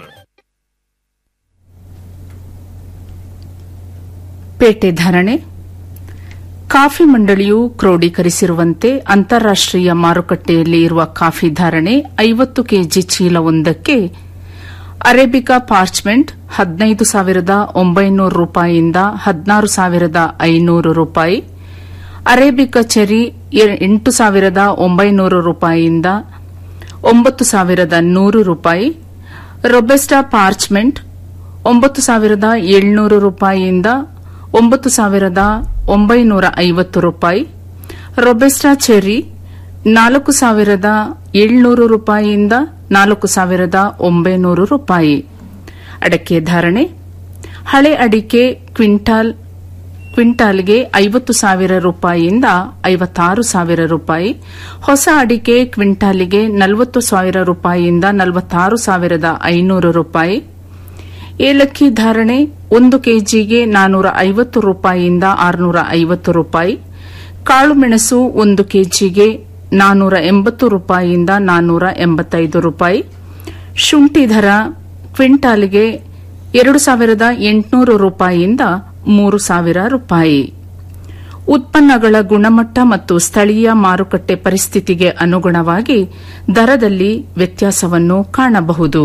ಪೇಟೆ ಧಾರಣೆ ಕಾಫಿ ಮಂಡಳಿಯು ಕ್ರೋಢೀಕರಿಸಿರುವಂತೆ ಅಂತಾರಾಷ್ಟೀಯ ಮಾರುಕಟ್ಟೆಯಲ್ಲಿ ಇರುವ ಕಾಫಿ ಧಾರಣೆ ಐವತ್ತು ಕೆಜಿ ಚೀಲವೊಂದಕ್ಕೆ ಅರೇಬಿಕಾ ಪಾರ್ಚ್ಮೆಂಟ್ ಹದಿನೈದು ಸಾವಿರದ ಒಂಬೈನೂರು ರೂಪಾಯಿಯಿಂದ ಹದಿನಾರು ಸಾವಿರದ ಐನೂರು ರೂಪಾಯಿ ಅರೇಬಿಕಾ ಚೆರಿ ಎ- ಎಂಟು ಸಾವಿರದ ಒಂಬೈನೂರು ರೂಪಾಯಿಯಿಂದ ಒಂಬತ್ತು ಸಾವಿರದ ನೂರು ರೂಪಾಯಿ ರೊಬೆಸ್ಟಾ ಪಾರ್ಚ್ಮೆಂಟ್ ಒಂಬತ್ತು ಸಾವಿರದ ಏಳ್ನೂರು ರೂಪಾಯಿಯಿಂದ ಒಂಬತ್ತು ಸಾವಿರದ ಒಂಬೈನೂರ ಐವತ್ತು ರೂಪಾಯಿ ರೊಬೆಸ್ಟಾ ಚೆರಿ ನಾಲ್ಕು ಸಾವಿರದ ಏಳ್ನೂರು ರೂಪಾಯಿಯಿಂದ ನಾಲ್ಕು ಸಾವಿರದ ಒಂಬೈನೂರು ರೂಪಾಯಿ ಅಡಕೆ ಧಾರಣೆ ಹಳೆ ಅಡಿಕೆ ಕ್ವಿಂಟಾಲ್ ಕ್ವಿಂಟಾಲ್ಗೆ ಐವತ್ತು ಸಾವಿರ ರೂಪಾಯಿಯಿಂದ ಐವತ್ತಾರು ಸಾವಿರ ರೂಪಾಯಿ ಹೊಸ ಅಡಿಕೆ ಕ್ವಿಂಟಾಲಿಗೆ ನಲವತ್ತು ಸಾವಿರ ರೂಪಾಯಿಯಿಂದ ನಲವತ್ತಾರು ಸಾವಿರದ ಐನೂರು ರೂಪಾಯಿ ಏಲಕ್ಕಿ ಧಾರಣೆ ಒಂದು ಕೆಜಿಗೆ ನಾನೂರ ಐವತ್ತು ರೂಪಾಯಿಯಿಂದ ಆರುನೂರ ಐವತ್ತು ರೂಪಾಯಿ ಕಾಳುಮೆಣಸು ಒಂದು ಕೆಜಿಗೆ ನಾನೂರ ಎಂಬತ್ತು ರೂಪಾಯಿಯಿಂದ ನಾನೂರ ಎಂಬತ್ತೈದು ರೂಪಾಯಿ ಶುಂಠಿ ದರ ಕ್ವಿಂಟಾಲ್ಗೆ ಎರಡು ಸಾವಿರದ ಎಂಟುನೂರು ರೂಪಾಯಿಯಿಂದ ಮೂರು ಸಾವಿರ ರೂಪಾಯಿ ಉತ್ಪನ್ನಗಳ ಗುಣಮಟ್ಟ ಮತ್ತು ಸ್ಥಳೀಯ ಮಾರುಕಟ್ಟೆ ಪರಿಸ್ಥಿತಿಗೆ ಅನುಗುಣವಾಗಿ ದರದಲ್ಲಿ ವ್ಯತ್ಯಾಸವನ್ನು ಕಾಣಬಹುದು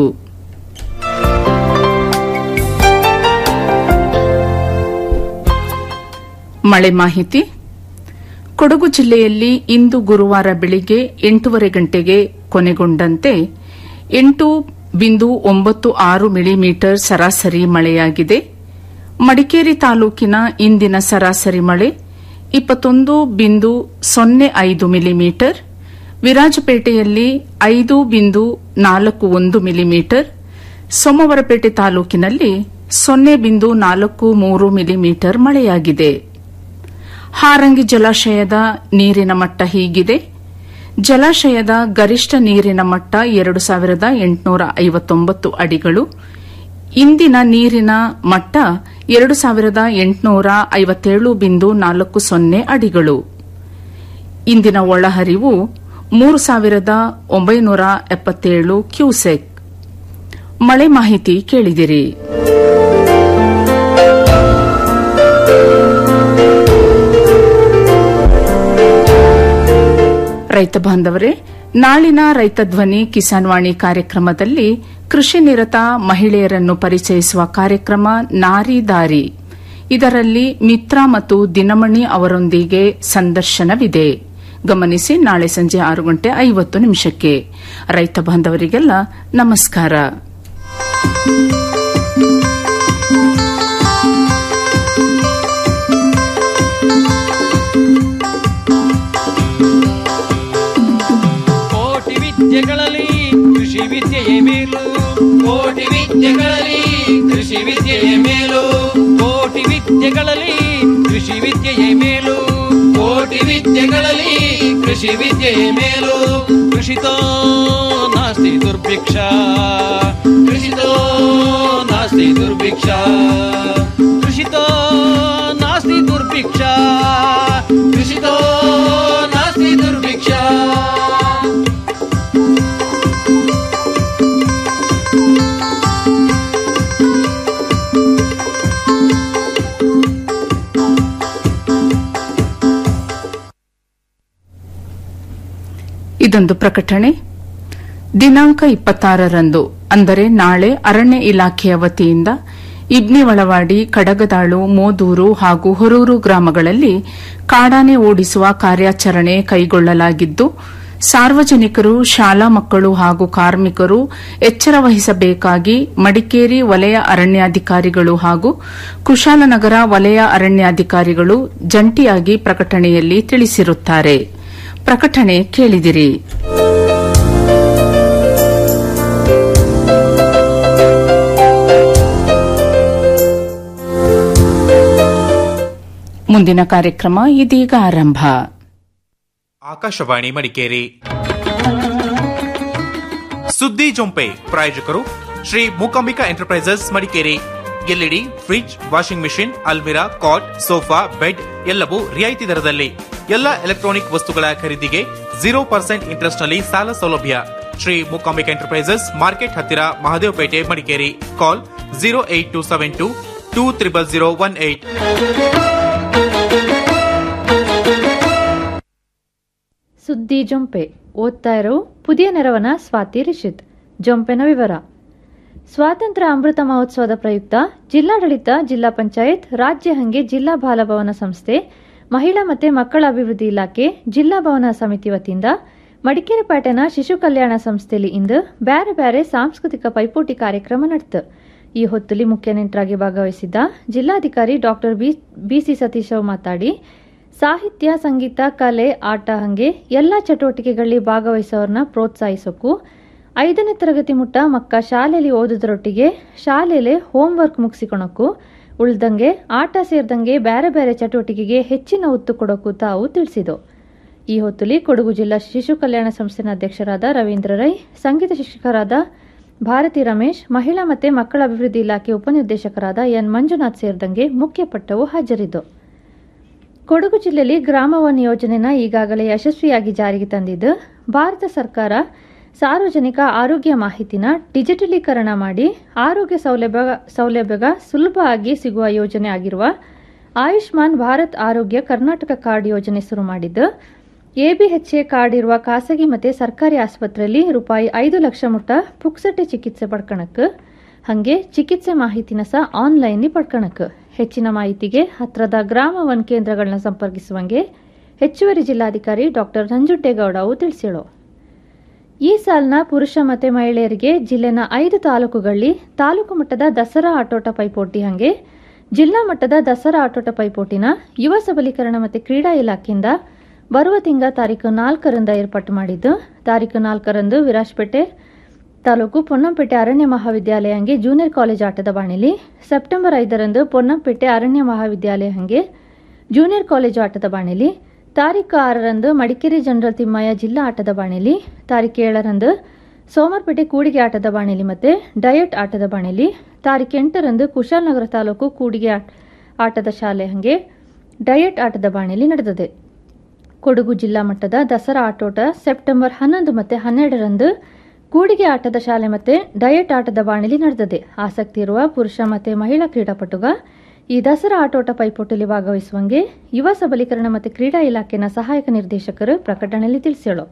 ಮಳೆ ಮಾಹಿತಿ ಕೊಡಗು ಜಿಲ್ಲೆಯಲ್ಲಿ ಇಂದು ಗುರುವಾರ ಬೆಳಿಗ್ಗೆ ಎಂಟೂವರೆ ಗಂಟೆಗೆ ಕೊನೆಗೊಂಡಂತೆ ಎಂಟು ಬಿಂದು ಒಂಬತ್ತು ಆರು ಮಿಲಿಮೀಟರ್ ಸರಾಸರಿ ಮಳೆಯಾಗಿದೆ ಮಡಿಕೇರಿ ತಾಲೂಕಿನ ಇಂದಿನ ಸರಾಸರಿ ಮಳೆ ಇಪ್ಪತ್ತೊಂದು ಬಿಂದು ಸೊನ್ನೆ ಐದು ಮಿಲಿಮೀಟರ್ ವಿರಾಜಪೇಟೆಯಲ್ಲಿ ಐದು ಬಿಂದು ನಾಲ್ಕು ಒಂದು ಮಿಲಿಮೀಟರ್ ಸೋಮವಾರಪೇಟೆ ತಾಲೂಕಿನಲ್ಲಿ ಸೊನ್ನೆ ಬಿಂದು ನಾಲ್ಕು ಮೂರು ಮಿಲಿಮೀಟರ್ ಮಳೆಯಾಗಿದೆ ಹಾರಂಗಿ ಜಲಾಶಯದ ನೀರಿನ ಮಟ್ಟ ಹೀಗಿದೆ ಜಲಾಶಯದ ಗರಿಷ್ಠ ನೀರಿನ ಮಟ್ಟ ಎರಡು ಸಾವಿರದ ಎಂಟುನೂರ ಐವತ್ತೊಂಬತ್ತು ಅಡಿಗಳು ಇಂದಿನ ನೀರಿನ ಮಟ್ಟ ಎರಡು ಸಾವಿರದ ಎಂಟುನೂರ ಐವತ್ತೇಳು ಬಿಂದು ನಾಲ್ಕು ಸೊನ್ನೆ ಅಡಿಗಳು ಇಂದಿನ ಒಳಹರಿವು ಮೂರು ಸಾವಿರದ ಒಂಬೈನೂರ ಎಪ್ಪತ್ತೇಳು ಕ್ಯೂಸೆಕ್ ಮಳೆ ಮಾಹಿತಿ ಕೇಳಿದಿರಿ ರೈತ ಬಾಂಧವರೇ ನಾಳಿನ ರೈತ ಧ್ವನಿ ಕಿಸಾನ್ ವಾಣಿ ಕಾರ್ಯಕ್ರಮದಲ್ಲಿ ಕೃಷಿ ನಿರತ ಮಹಿಳೆಯರನ್ನು ಪರಿಚಯಿಸುವ ಕಾರ್ಯಕ್ರಮ ನಾರಿ ದಾರಿ ಇದರಲ್ಲಿ ಮಿತ್ರ ಮತ್ತು ದಿನಮಣಿ ಅವರೊಂದಿಗೆ ಸಂದರ್ಶನವಿದೆ ಗಮನಿಸಿ ನಾಳೆ ಸಂಜೆ ಆರು ಗಂಟೆ ಐವತ್ತು ನಿಮಿಷಕ್ಕೆ ರೈತ ಬಾಂಧವರಿಗೆಲ್ಲ ನಮಸ್ಕಾರ ಕೋಟಿ ವಿದ್ಯೆಗಳಲ್ಲಿ ಕೃಷಿ ವಿದ್ಯೆಯೇ ಮೇಲು ಕೋಟಿ ವಿದ್ಯೆಗಳಲ್ಲಿ ಕೃಷಿ ವಿದ್ಯೆಯೇ ಮೇಲು ಕೋಟಿ ವಿದ್ಯೆಗಳಲ್ಲಿ ಕೃಷಿ ವಿದ್ಯೆಯೇ ಮೇಲು ಕೋಟಿ ವಿದ್ಯೆಗಳಲ್ಲಿ ಕೃಷಿ ವಿದ್ಯೆಯೇ ಮೇಲು ಕೃಷಿತೋ ನಾಸ್ತಿ ದುರ್ಭಿಕ್ಷ ಕೃಷಿತೋ ನಾಸ್ತಿ ದುರ್ಭಿಕ್ಷ ಕೃಷಿತೋ ನಾಸ್ತಿ ದುರ್ಭಿಕ್ಷ ಕೃಷಿತೋ ನಾಸ್ತಿ ದುರ್ಭಿಕ್ಷ ಇದೊಂದು ಪ್ರಕಟಣೆ ದಿನಾಂಕ ಇಪ್ಪತ್ತಾರರಂದು ಅಂದರೆ ನಾಳೆ ಅರಣ್ಯ ಇಲಾಖೆಯ ವತಿಯಿಂದ ಇಬ್ನಿವಳವಾಡಿ ಕಡಗದಾಳು ಮೋದೂರು ಹಾಗೂ ಹೊರೂರು ಗ್ರಾಮಗಳಲ್ಲಿ ಕಾಡಾನೆ ಓಡಿಸುವ ಕಾರ್ಯಾಚರಣೆ ಕೈಗೊಳ್ಳಲಾಗಿದ್ದು ಸಾರ್ವಜನಿಕರು ಶಾಲಾ ಮಕ್ಕಳು ಹಾಗೂ ಕಾರ್ಮಿಕರು ಎಚ್ಚರ ವಹಿಸಬೇಕಾಗಿ ಮಡಿಕೇರಿ ವಲಯ ಅರಣ್ಯಾಧಿಕಾರಿಗಳು ಹಾಗೂ ಕುಶಾಲನಗರ ವಲಯ ಅರಣ್ಯಾಧಿಕಾರಿಗಳು ಜಂಟಿಯಾಗಿ ಪ್ರಕಟಣೆಯಲ್ಲಿ ತಿಳಿಸಿರುತ್ತಾರೆ ಪ್ರಕಟಣೆ ಕೇಳಿದಿರಿ ಮುಂದಿನ ಕಾರ್ಯಕ್ರಮ ಇದೀಗ ಆರಂಭ ಆಕಾಶವಾಣಿ ಮಡಿಕೇರಿ ಸುದ್ದಿ ಜೊಂಪೆ ಪ್ರಾಯೋಜಕರು Shri Mookambika enterprises Madikeri LED fridge washing machine ಅಲ್ಮಿರಾ ಕಾಟ್ ಸೋಫಾ ಬೆಡ್ ಎಲ್ಲವೂ ರಿಯಾಯಿತಿ ದರದಲ್ಲಿ ಎಲ್ಲ ಎಲೆಕ್ಟ್ರಾನಿಕ್ ವಸ್ತುಗಳ ಖರೀದಿಗೆ ಜೀರೋ ಪರ್ಸೆಂಟ್ ಇಂಟ್ರೆಸ್ಟ್ ನಲ್ಲಿ ಸಾಲ ಸೌಲಭ್ಯ ಶ್ರೀ ಮೂಕಾಂಬಿಕಾ ಎಂಟರ್ಪ್ರೈಸಸ್ ಮಾರ್ಕೆಟ್ ಹತ್ತಿರ Mahadevpet Madikeri call zero eight two seven two two triple zero one eight ಸುದ್ದಿ ಜೊಂಪೆ ಓದ್ತಾ ಇರೋ ಪುದಿಯ ನೆರವನ ಸ್ವಾತಿ ರಿಷಿತ್ ಜೊಂಪೆನ ವಿವರ ಸ್ವಾತಂತ್ರ್ಯ ಅಮೃತ ಮಹೋತ್ಸವದ ಪ್ರಯುಕ್ತ ಜಿಲ್ಲಾಡಳಿತ ಜಿಲ್ಲಾ ಪಂಚಾಯತ್ ರಾಜ್ಯ ಹಂಗೆ ಜಿಲ್ಲಾ ಬಾಲಭವನ ಸಂಸ್ಥೆ ಮಹಿಳಾ ಮತ್ತು ಮಕ್ಕಳ ಅಭಿವೃದ್ಧಿ ಇಲಾಖೆ ಜಿಲ್ಲಾ ಭವನ ಸಮಿತಿ ವತಿಯಿಂದ ಮಡಿಕೇರಿ ಪೇಟೆನ ಶಿಶು ಕಲ್ಯಾಣ ಸಂಸ್ಥೆಯಲ್ಲಿ ಇಂದು ಬ್ಯಾರೆ ಬ್ಯಾರೆ ಸಾಂಸ್ಕೃತಿಕ ಪೈಪೋಟಿ ಕಾರ್ಯಕ್ರಮ ನಡೆತು ಈ ಹೊತ್ತಲ್ಲಿ ಮುಖ್ಯ ನೆಂಟರಾಗಿ ಭಾಗವಹಿಸಿದ್ದ ಜಿಲ್ಲಾಧಿಕಾರಿ ಡಾಕ್ಟರ್ ಬಿಸಿ ಸತೀಶ್ ಅವ್ ಮಾತಾಡಿ ಸಾಹಿತ್ಯ ಸಂಗೀತ ಕಲೆ ಆಟ ಹಂಗೆ ಎಲ್ಲ ಚಟುವಟಿಕೆಗಳಲ್ಲಿ ಭಾಗವಹಿಸೋರ್ನ ಪ್ರೋತ್ಸಾಹಿಸೋಕು ಐದನೇ ತರಗತಿ ಮುಟ್ಟ ಮಕ್ಕ ಶಾಲೆಯಲ್ಲಿ ಓದುವುದರೊಟ್ಟಿಗೆ ಶಾಲೆಯಲ್ಲಿ ಹೋಂವರ್ಕ್ ಮುಗಿಸಿಕೊಳಕ್ಕೂ ಉಳ್ದಂಗೆ ಆಟ ಸೇರಿದಂಗೆ ಬೇರೆ ಬೇರೆ ಚಟುವಟಿಕೆಗೆ ಹೆಚ್ಚಿನ ಒತ್ತು ಕೊಡೋಕ್ಕೂ ತಾವು ತಿಳಿಸಿತು ಈ ಹೊತ್ತುಲಿ ಕೊಡಗು ಜಿಲ್ಲಾ ಶಿಶು ಕಲ್ಯಾಣ ಸಂಸ್ಥೆನ ಅಧ್ಯಕ್ಷರಾದ ರವೀಂದ್ರ ರೈ ಸಂಗೀತ ಶಿಕ್ಷಕರಾದ ಭಾರತಿ ರಮೇಶ್ ಮಹಿಳಾ ಮತ್ತು ಮಕ್ಕಳ ಅಭಿವೃದ್ಧಿ ಇಲಾಖೆ ಉಪನಿರ್ದೇಶಕರಾದ ಎನ್ ಮಂಜುನಾಥ್ ಸೇರಿದಂಗೆ ಮುಖ್ಯ ಪಟ್ಟವು ಹಾಜರಿದ್ದು ಕೊಡಗು ಜಿಲ್ಲೆಯಲ್ಲಿ ಗ್ರಾಮವನ್ ಯೋಜನೆನ ಈಗಾಗಲೇ ಯಶಸ್ವಿಯಾಗಿ ಜಾರಿಗೆ ತಂದಿದ್ದು ಭಾರತ ಸರ್ಕಾರ ಸಾರ್ವಜನಿಕ ಆರೋಗ್ಯ ಮಾಹಿತಿನ ಡಿಜಿಟಲೀಕರಣ ಮಾಡಿ ಆರೋಗ್ಯ ಸೌಲಭ್ಯ ಸೌಲಭ್ಯಗ ಸುಲಭವಾಗಿ ಸಿಗುವ ಯೋಜನೆ ಆಗಿರುವ ಆಯುಷ್ಮಾನ್ ಭಾರತ್ ಆರೋಗ್ಯ ಕರ್ನಾಟಕ ಕಾರ್ಡ್ ಯೋಜನೆ ಶುರು ಮಾಡಿದ್ದು ಎಬಿಎಚ್ಎ ಕಾರ್ಡ್ ಇರುವ ಖಾಸಗಿ ಮತ್ತು ಸರ್ಕಾರಿ ಆಸ್ಪತ್ರೆಯಲ್ಲಿ ರೂಪಾಯಿ ಐದು ಲಕ್ಷ ಮುಟ್ಟ ಪುಕ್ಸಟೆ ಚಿಕಿತ್ಸೆ ಪಡ್ಕಣಕ್ಕೆ ಹಾಗೆ ಚಿಕಿತ್ಸೆ ಮಾಹಿತಿನ ಸಹ ಆನ್ಲೈನ್ ಪಡ್ಕಣಕ್ಕೆ ಹೆಚ್ಚಿನ ಮಾಹಿತಿಗೆ ಹತ್ರದ ಗ್ರಾಮ ಒನ್ ಕೇಂದ್ರಗಳನ್ನ ಸಂಪರ್ಕಿಸುವಂಗೆ ಹೆಚ್ಚುವರಿ ಜಿಲ್ಲಾಧಿಕಾರಿ ಡಾಕ್ಟರ್ ನಂಜುಂಡೇಗೌಡ ಅವು ತಿಳಿಸಿಳು ಈ ಸಾಲಿನ ಪುರುಷ ಮತ್ತು ಮಹಿಳೆಯರಿಗೆ ಜಿಲ್ಲೆನ ಐದು ತಾಲೂಕುಗಳಲ್ಲಿ ತಾಲೂಕು ಮಟ್ಟದ ದಸರಾ ಆಟೋಟ ಪೈಪೋಟಿ ಹಾಗೆ ಜಿಲ್ಲಾ ಮಟ್ಟದ ದಸರಾ ಆಟೋಟ ಪೈಪೋಟಿನ ಯುವ ಸಬಲೀಕರಣ ಮತ್ತು ಕ್ರೀಡಾ ಇಲಾಖೆಯಿಂದ ಬರುವ ತಿಂಗಳ ತಾರೀಕು ನಾಲ್ಕರಿಂದ ಏರ್ಪಾಟು ಮಾಡಿದ್ದು ತಾರೀಕು ನಾಲ್ಕರಂದು ವಿರಾಜಪೇಟೆ ತಾಲೂಕು ಪೊನ್ನಂಪೇಟೆ ಅರಣ್ಯ ಮಹಾವಿದ್ಯಾಲಯ ಹಂಗೆ ಜೂನಿಯರ್ ಕಾಲೇಜ್ ಆಟದ ಬಾಣಿಲಿ ಸೆಪ್ಟೆಂಬರ್ ಐದರಂದು ಪೊನ್ನಂಪೇಟೆ ಅರಣ್ಯ ಮಹಾವಿದ್ಯಾಲಯ ಹಂಗೆ ಜೂನಿಯರ್ ಕಾಲೇಜು ಆಟದ ಬಾಣಿಲಿ ತಾರೀಕು ಆರರಂದು ಮಡಿಕೇರಿ ಜನರಲ್ ತಿಮ್ಮಯ್ಯ ಜಿಲ್ಲಾ ಆಟದ ಬಾಣಿಲಿ ತಾರೀಕು ಏಳರಂದು ಸೋಮರ್ಪೇಟೆ ಕೂಡಿಗೆ ಆಟದ ಬಾಣಿಲಿ ಮತ್ತು ಡಯಟ್ ಆಟದ ಬಾಣಿಲಿ ತಾರೀಕು ಎಂಟರಂದು ಕುಶಾಲನಗರ ತಾಲೂಕು ಕೂಡಿಗೆ ಆಟ- ಆಟದ ಶಾಲೆ ಹಂಗೆ ಡಯಟ್ ಆಟದ ಬಾಣಿಲಿ ನಡೆದಿದೆ ಕೊಡಗು ಜಿಲ್ಲಾ ಮಟ್ಟದ ದಸರಾ ಆಟೋಟ ಸೆಪ್ಟೆಂಬರ್ ಹನ್ನೊಂದು ಮತ್ತು ಹನ್ನೆರಡರಂದು ಕೂಡಿಗೆ ಆಟದ ಶಾಲೆ ಮತ್ತು ಡಯಟ್ ಆಟದ ಬಾಣಿಲಿ ನಡೆದಿದೆ ಆಸಕ್ತಿ ಇರುವ ಪುರುಷ ಮತ್ತು ಮಹಿಳಾ ಕ್ರೀಡಾಪಟುಗ ಈ ದಸರಾ ಆಟೋಟ ಪೈಪೋಟಿಯಲ್ಲಿ ಭಾಗವಹಿಸುವಂಗೆ ಯುವ ಸಬಲೀಕರಣ ಮತ್ತು ಕ್ರೀಡಾ ಇಲಾಖೆನ ಸಹಾಯಕ ನಿರ್ದೇಶಕರು ಪ್ರಕಟಣೆಯಲ್ಲಿ ತಿಳಿಸಿಳು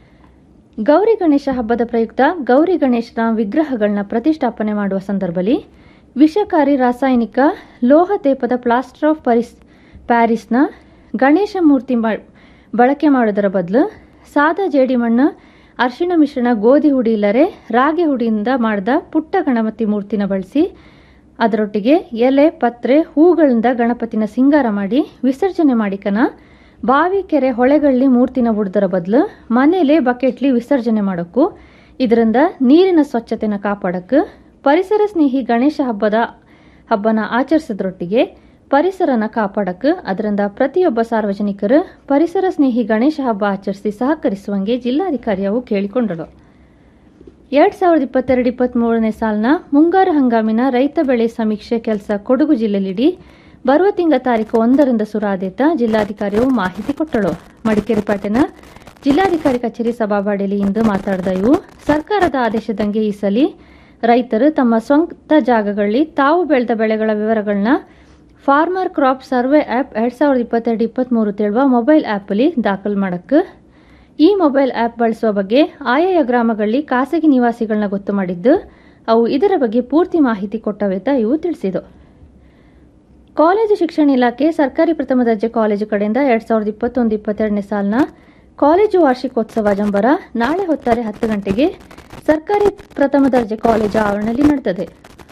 ಗೌರಿ ಗಣೇಶ ಹಬ್ಬದ ಪ್ರಯುಕ್ತ ಗೌರಿ ಗಣೇಶನ ವಿಗ್ರಹಗಳನ್ನ ಪ್ರತಿಷ್ಠಾಪನೆ ಮಾಡುವ ಸಂದರ್ಭದಲ್ಲಿ ವಿಷಕಾರಿ ರಾಸಾಯನಿಕ ಲೋಹ ತೇಪದ ಪ್ಲಾಸ್ಟರ್ ಆಫ್ ಪರಿಸ್ ಪ್ಯಾರಿಸ್ನ ಗಣೇಶ ಮೂರ್ತಿ ಬ- ಬಳಕೆ ಮಾಡುವುದರ ಬದಲು ಸಾದಾ ಜೇಡಿಮಣ್ಣು ಅರಿಶಿಣ ಮಿಶ್ರಣ ಗೋಧಿ ಹುಡಿ ಇಲ್ಲರೆ ರಾಗಿ ಹುಡಿಯಿಂದ ಮಾಡಿದ ಪುಟ್ಟ ಗಣಪತಿ ಮೂರ್ತಿನ ಬಳಸಿ ಅದರೊಟ್ಟಿಗೆ ಎಲೆ ಪತ್ರೆ ಹೂಗಳಿಂದ ಗಣಪತಿನ ಸಿಂಗಾರ ಮಾಡಿ ವಿಸರ್ಜನೆ ಮಾಡಿಕನ ಬಾವಿ ಕೆರೆ ಹೊಳೆಗಳಲ್ಲಿ ಮೂರ್ತಿನ ಬಿಡುವುದರ ಬದಲು ಮನೆಯಲ್ಲೇ ಬಕೆಟ್ಲಿ ವಿಸರ್ಜನೆ ಮಾಡೋಕ್ಕೂ ಇದರಿಂದ ನೀರಿನ ಸ್ವಚ್ಛತೆನ ಕಾಪಾಡಕ್ಕೆ ಪರಿಸರ ಸ್ನೇಹಿ ಗಣೇಶ ಹಬ್ಬದ ಹಬ್ಬನ ಆಚರಿಸೋದ್ರೊಟ್ಟಿಗೆ ಪರಿಸರನ ಕಾಪಾಡಕ್ಕೆ ಅದರಿಂದ ಪ್ರತಿಯೊಬ್ಬ ಸಾರ್ವಜನಿಕರು ಪರಿಸರ ಸ್ನೇಹಿ ಗಣೇಶ ಹಬ್ಬ ಆಚರಿಸಿ ಸಹಕರಿಸುವಂಗೆ ಜಿಲ್ಲಾಧಿಕಾರಿಯವು ಕೇಳಿಕೊಂಡಳು ಎರಡ್ ಸಾವಿರದ ಇಪ್ಪತ್ತೆರಡು ಇಪ್ಪತ್ಮೂರನೇ ಸಾಲಿನ ಮುಂಗಾರು ಹಂಗಾಮಿನ ರೈತ ಬೆಳೆ ಸಮೀಕ್ಷೆ ಕೆಲಸ ಕೊಡಗು ಜಿಲ್ಲೆಲಿಡಿ ಬರುವ ತಿಂಗಳ ತಾರೀಕು ಒಂದರಿಂದ ಸುರಾದೇತ ಜಿಲ್ಲಾಧಿಕಾರಿಯು ಮಾಹಿತಿ ಕೊಟ್ಟಳು ಮಡಿಕೇರಿ ಪಟ್ಟಣ ಜಿಲ್ಲಾಧಿಕಾರಿ ಕಚೇರಿ ಸಭಾಬಾಡಿಯಲ್ಲಿ ಇಂದು ಮಾತಾಡಿದ ಇವು ಸರ್ಕಾರದ ಆದೇಶದಂಗೆ ಈ ಸಲಿ ರೈತರು ತಮ್ಮ ಸ್ವಂತ ಜಾಗಗಳಲ್ಲಿ ತಾವು ಬೆಳೆದ ಬೆಳೆಗಳ ವಿವರಗಳನ್ನ ಫಾರ್ಮರ್ ಕ್ರಾಪ್ ಸರ್ವೆ ಆ್ಯಪ್ ಎರಡ್ ಸಾವಿರದ ಇಪ್ಪತ್ತೆರಡು ಇಪ್ಪತ್ತ್ಮೂರು ತಿಳುವ ಮೊಬೈಲ್ ಆ್ಯಪಲ್ಲಿ ದಾಖಲು ಮಾಡಕ್ಕೆ ಈ ಮೊಬೈಲ್ ಆ್ಯಪ್ ಬಳಸುವ ಬಗ್ಗೆ ಆಯಾಯ ಗ್ರಾಮಗಳಲ್ಲಿ ಖಾಸಗಿ ನಿವಾಸಿಗಳನ್ನ ಗೊತ್ತು ಮಾಡಿದ್ದು ಅವು ಇದರ ಬಗ್ಗೆ ಪೂರ್ತಿ ಮಾಹಿತಿ ಕೊಟ್ಟವೆತ ಇವು ತಿಳಿಸಿದವು ಕಾಲೇಜು ಶಿಕ್ಷಣ ಇಲಾಖೆ ಸರ್ಕಾರಿ ಪ್ರಥಮ ದರ್ಜೆ ಕಾಲೇಜು ಕಡೆಯಿಂದ ಎರಡ್ ಸಾವಿರದ ಇಪ್ಪತ್ತೊಂದು ಇಪ್ಪತ್ತೆರಡನೇ ಸಾಲಿನ ಕಾಲೇಜು ವಾರ್ಷಿಕೋತ್ಸವ ಜಂಬರ ನಾಳೆ ಹೊತ್ತಾರೆ ಹತ್ತು ಗಂಟೆಗೆ ಸರ್ಕಾರಿ ಪ್ರಥಮ ದರ್ಜೆ ಕಾಲೇಜು ಆವರಣದಲ್ಲಿ ನಡೆದಿದೆ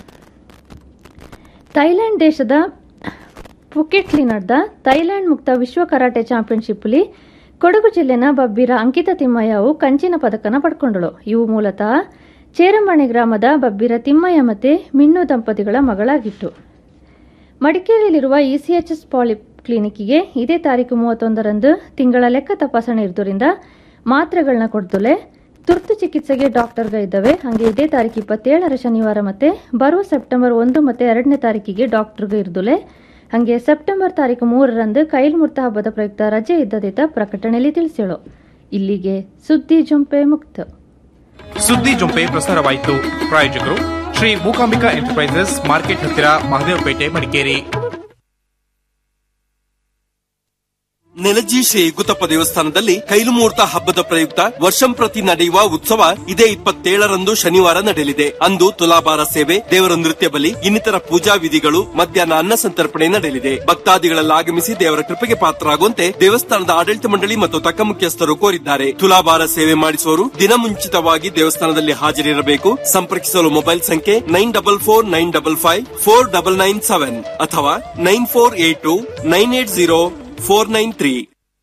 ಥೈಲ್ಯಾಂಡ್ ದೇಶದ ಪುಕೆಟ್ಲಿ ನಡೆದ ಥೈಲ್ಯಾಂಡ್ ಮುಕ್ತ ವಿಶ್ವ ಕರಾಟೆ ಚಾಂಪಿಯನ್ಶಿಪ್ಲಿ ಕೊಡಗು ಜಿಲ್ಲೆನ ಬಬ್ಬಿರ ಅಂಕಿತ ತಿಮ್ಮಯ್ಯ ಅವು ಕಂಚಿನ ಪದಕನ ಪಡ್ಕೊಂಡಳು ಇವು ಮೂಲತಃ ಚೇರಮಣೆ ಗ್ರಾಮದ ಬಬ್ಬಿರ ತಿಮ್ಮಯ್ಯ ಮತ್ತೆ ಮಿನ್ನು ದಂಪತಿಗಳ ಮಗಳಾಗಿತ್ತು ಮಡಿಕೇರಿಯಲ್ಲಿರುವ ಇಸಿಎಚ್ಎಸ್ ಪಾಲಿ ಕ್ಲಿನಿಕ್ಗೆ ಇದೇ ತಾರೀಕು ಮೂವತ್ತೊಂದರಂದು ತಿಂಗಳ ಲೆಕ್ಕ ತಪಾಸಣೆ ಇರುವುದರಿಂದ ಮಾತ್ರೆಗಳನ್ನ ಕೊಡ್ದುಲೆ ತುರ್ತು ಚಿಕಿತ್ಸೆಗೆ ಡಾಕ್ಟರ್ಗ ಇದ್ದಾವೆ ಹಾಗೆ ಇದೇ ತಾರೀಕು ಇಪ್ಪತ್ತೇಳರ ಶನಿವಾರ ಮತ್ತೆ ಬರುವ ಸೆಪ್ಟೆಂಬರ್ ಒಂದು ಮತ್ತೆ ಎರಡನೇ ತಾರೀಕಿಗೆ ಡಾಕ್ಟರ್ಗ ಇರ್ದುಲೆ ಹಾಗೆ ಸೆಪ್ಟೆಂಬರ್ ತಾರೀಕು ಮೂರರಂದು ಕೈಲ್ಮುರ್ತ ಹಬ್ಬದ ಪ್ರಯುಕ್ತ ರಜೆ ಇದ್ದದಿತ ಪ್ರಕಟಣೆಯಲ್ಲಿ ತಿಳಿಸಿಳು ಇಲ್ಲಿಗೆ ಸುದ್ದಿ ಜುಂಪೆ ಮುಕ್ತ ಸುದ್ದಿ ಜೊಂಪೆ ಪ್ರಸಾರವಾಯಿತು ಪ್ರಾಯೋಜಕರು ಶ್ರೀ ಮೂಕಾಂಬಿಕಾ ಎಂಟರ್ಪ್ರೈಸಸ್ ಮಾರ್ಕೆಟ್ ಹತ್ತಿರ ಮಹದೇವಪೇಟೆ ಮಡಿಕೇರಿ ನೆಲಜಿ ಶ್ರೀ ಗುತ್ತಪ್ಪ ದೇವಸ್ಥಾನದಲ್ಲಿ ಕೈಲುಮೂರ್ತ ಹಬ್ಬದ ಪ್ರಯುಕ್ತ ವರ್ಷಂಪ್ರತಿ ನಡೆಯುವ ಉತ್ಸವ ಇದೇ ಇಪ್ಪತ್ತೇಳರಂದು ಶನಿವಾರ ನಡೆಯಲಿದೆ ಅಂದು ತುಲಾಭಾರ ಸೇವೆ ದೇವರ ನೃತ್ಯ ಬಲಿ ಇನ್ನಿತರ ಪೂಜಾ ವಿಧಿಗಳು ಮಧ್ಯಾಹ್ನ ಅನ್ನ ಸಂತರ್ಪಣೆ ನಡೆಯಲಿದೆ ಭಕ್ತಾದಿಗಳೆಲ್ಲ ಆಗಮಿಸಿ ದೇವರ ಕೃಪೆಗೆ ಪಾತ್ರರಾಗುವಂತೆ ದೇವಸ್ಥಾನದ ಆಡಳಿತ ಮಂಡಳಿ ಮತ್ತು ತಕ್ಕ ಮುಖ್ಯಸ್ಥರು ಕೋರಿದ್ದಾರೆ ತುಲಾಭಾರ ಸೇವೆ ಮಾಡಿಸುವವರು ದಿನಮುಂಚಿತವಾಗಿ ದೇವಸ್ಥಾನದಲ್ಲಿ ಹಾಜರಿರಬೇಕು ಸಂಪರ್ಕಿಸಲು ಮೊಬೈಲ್ ಸಂಖ್ಯೆ nine double four nine double five four double nine seven ಅಥವಾ nine four eight two nine eight zero four nine three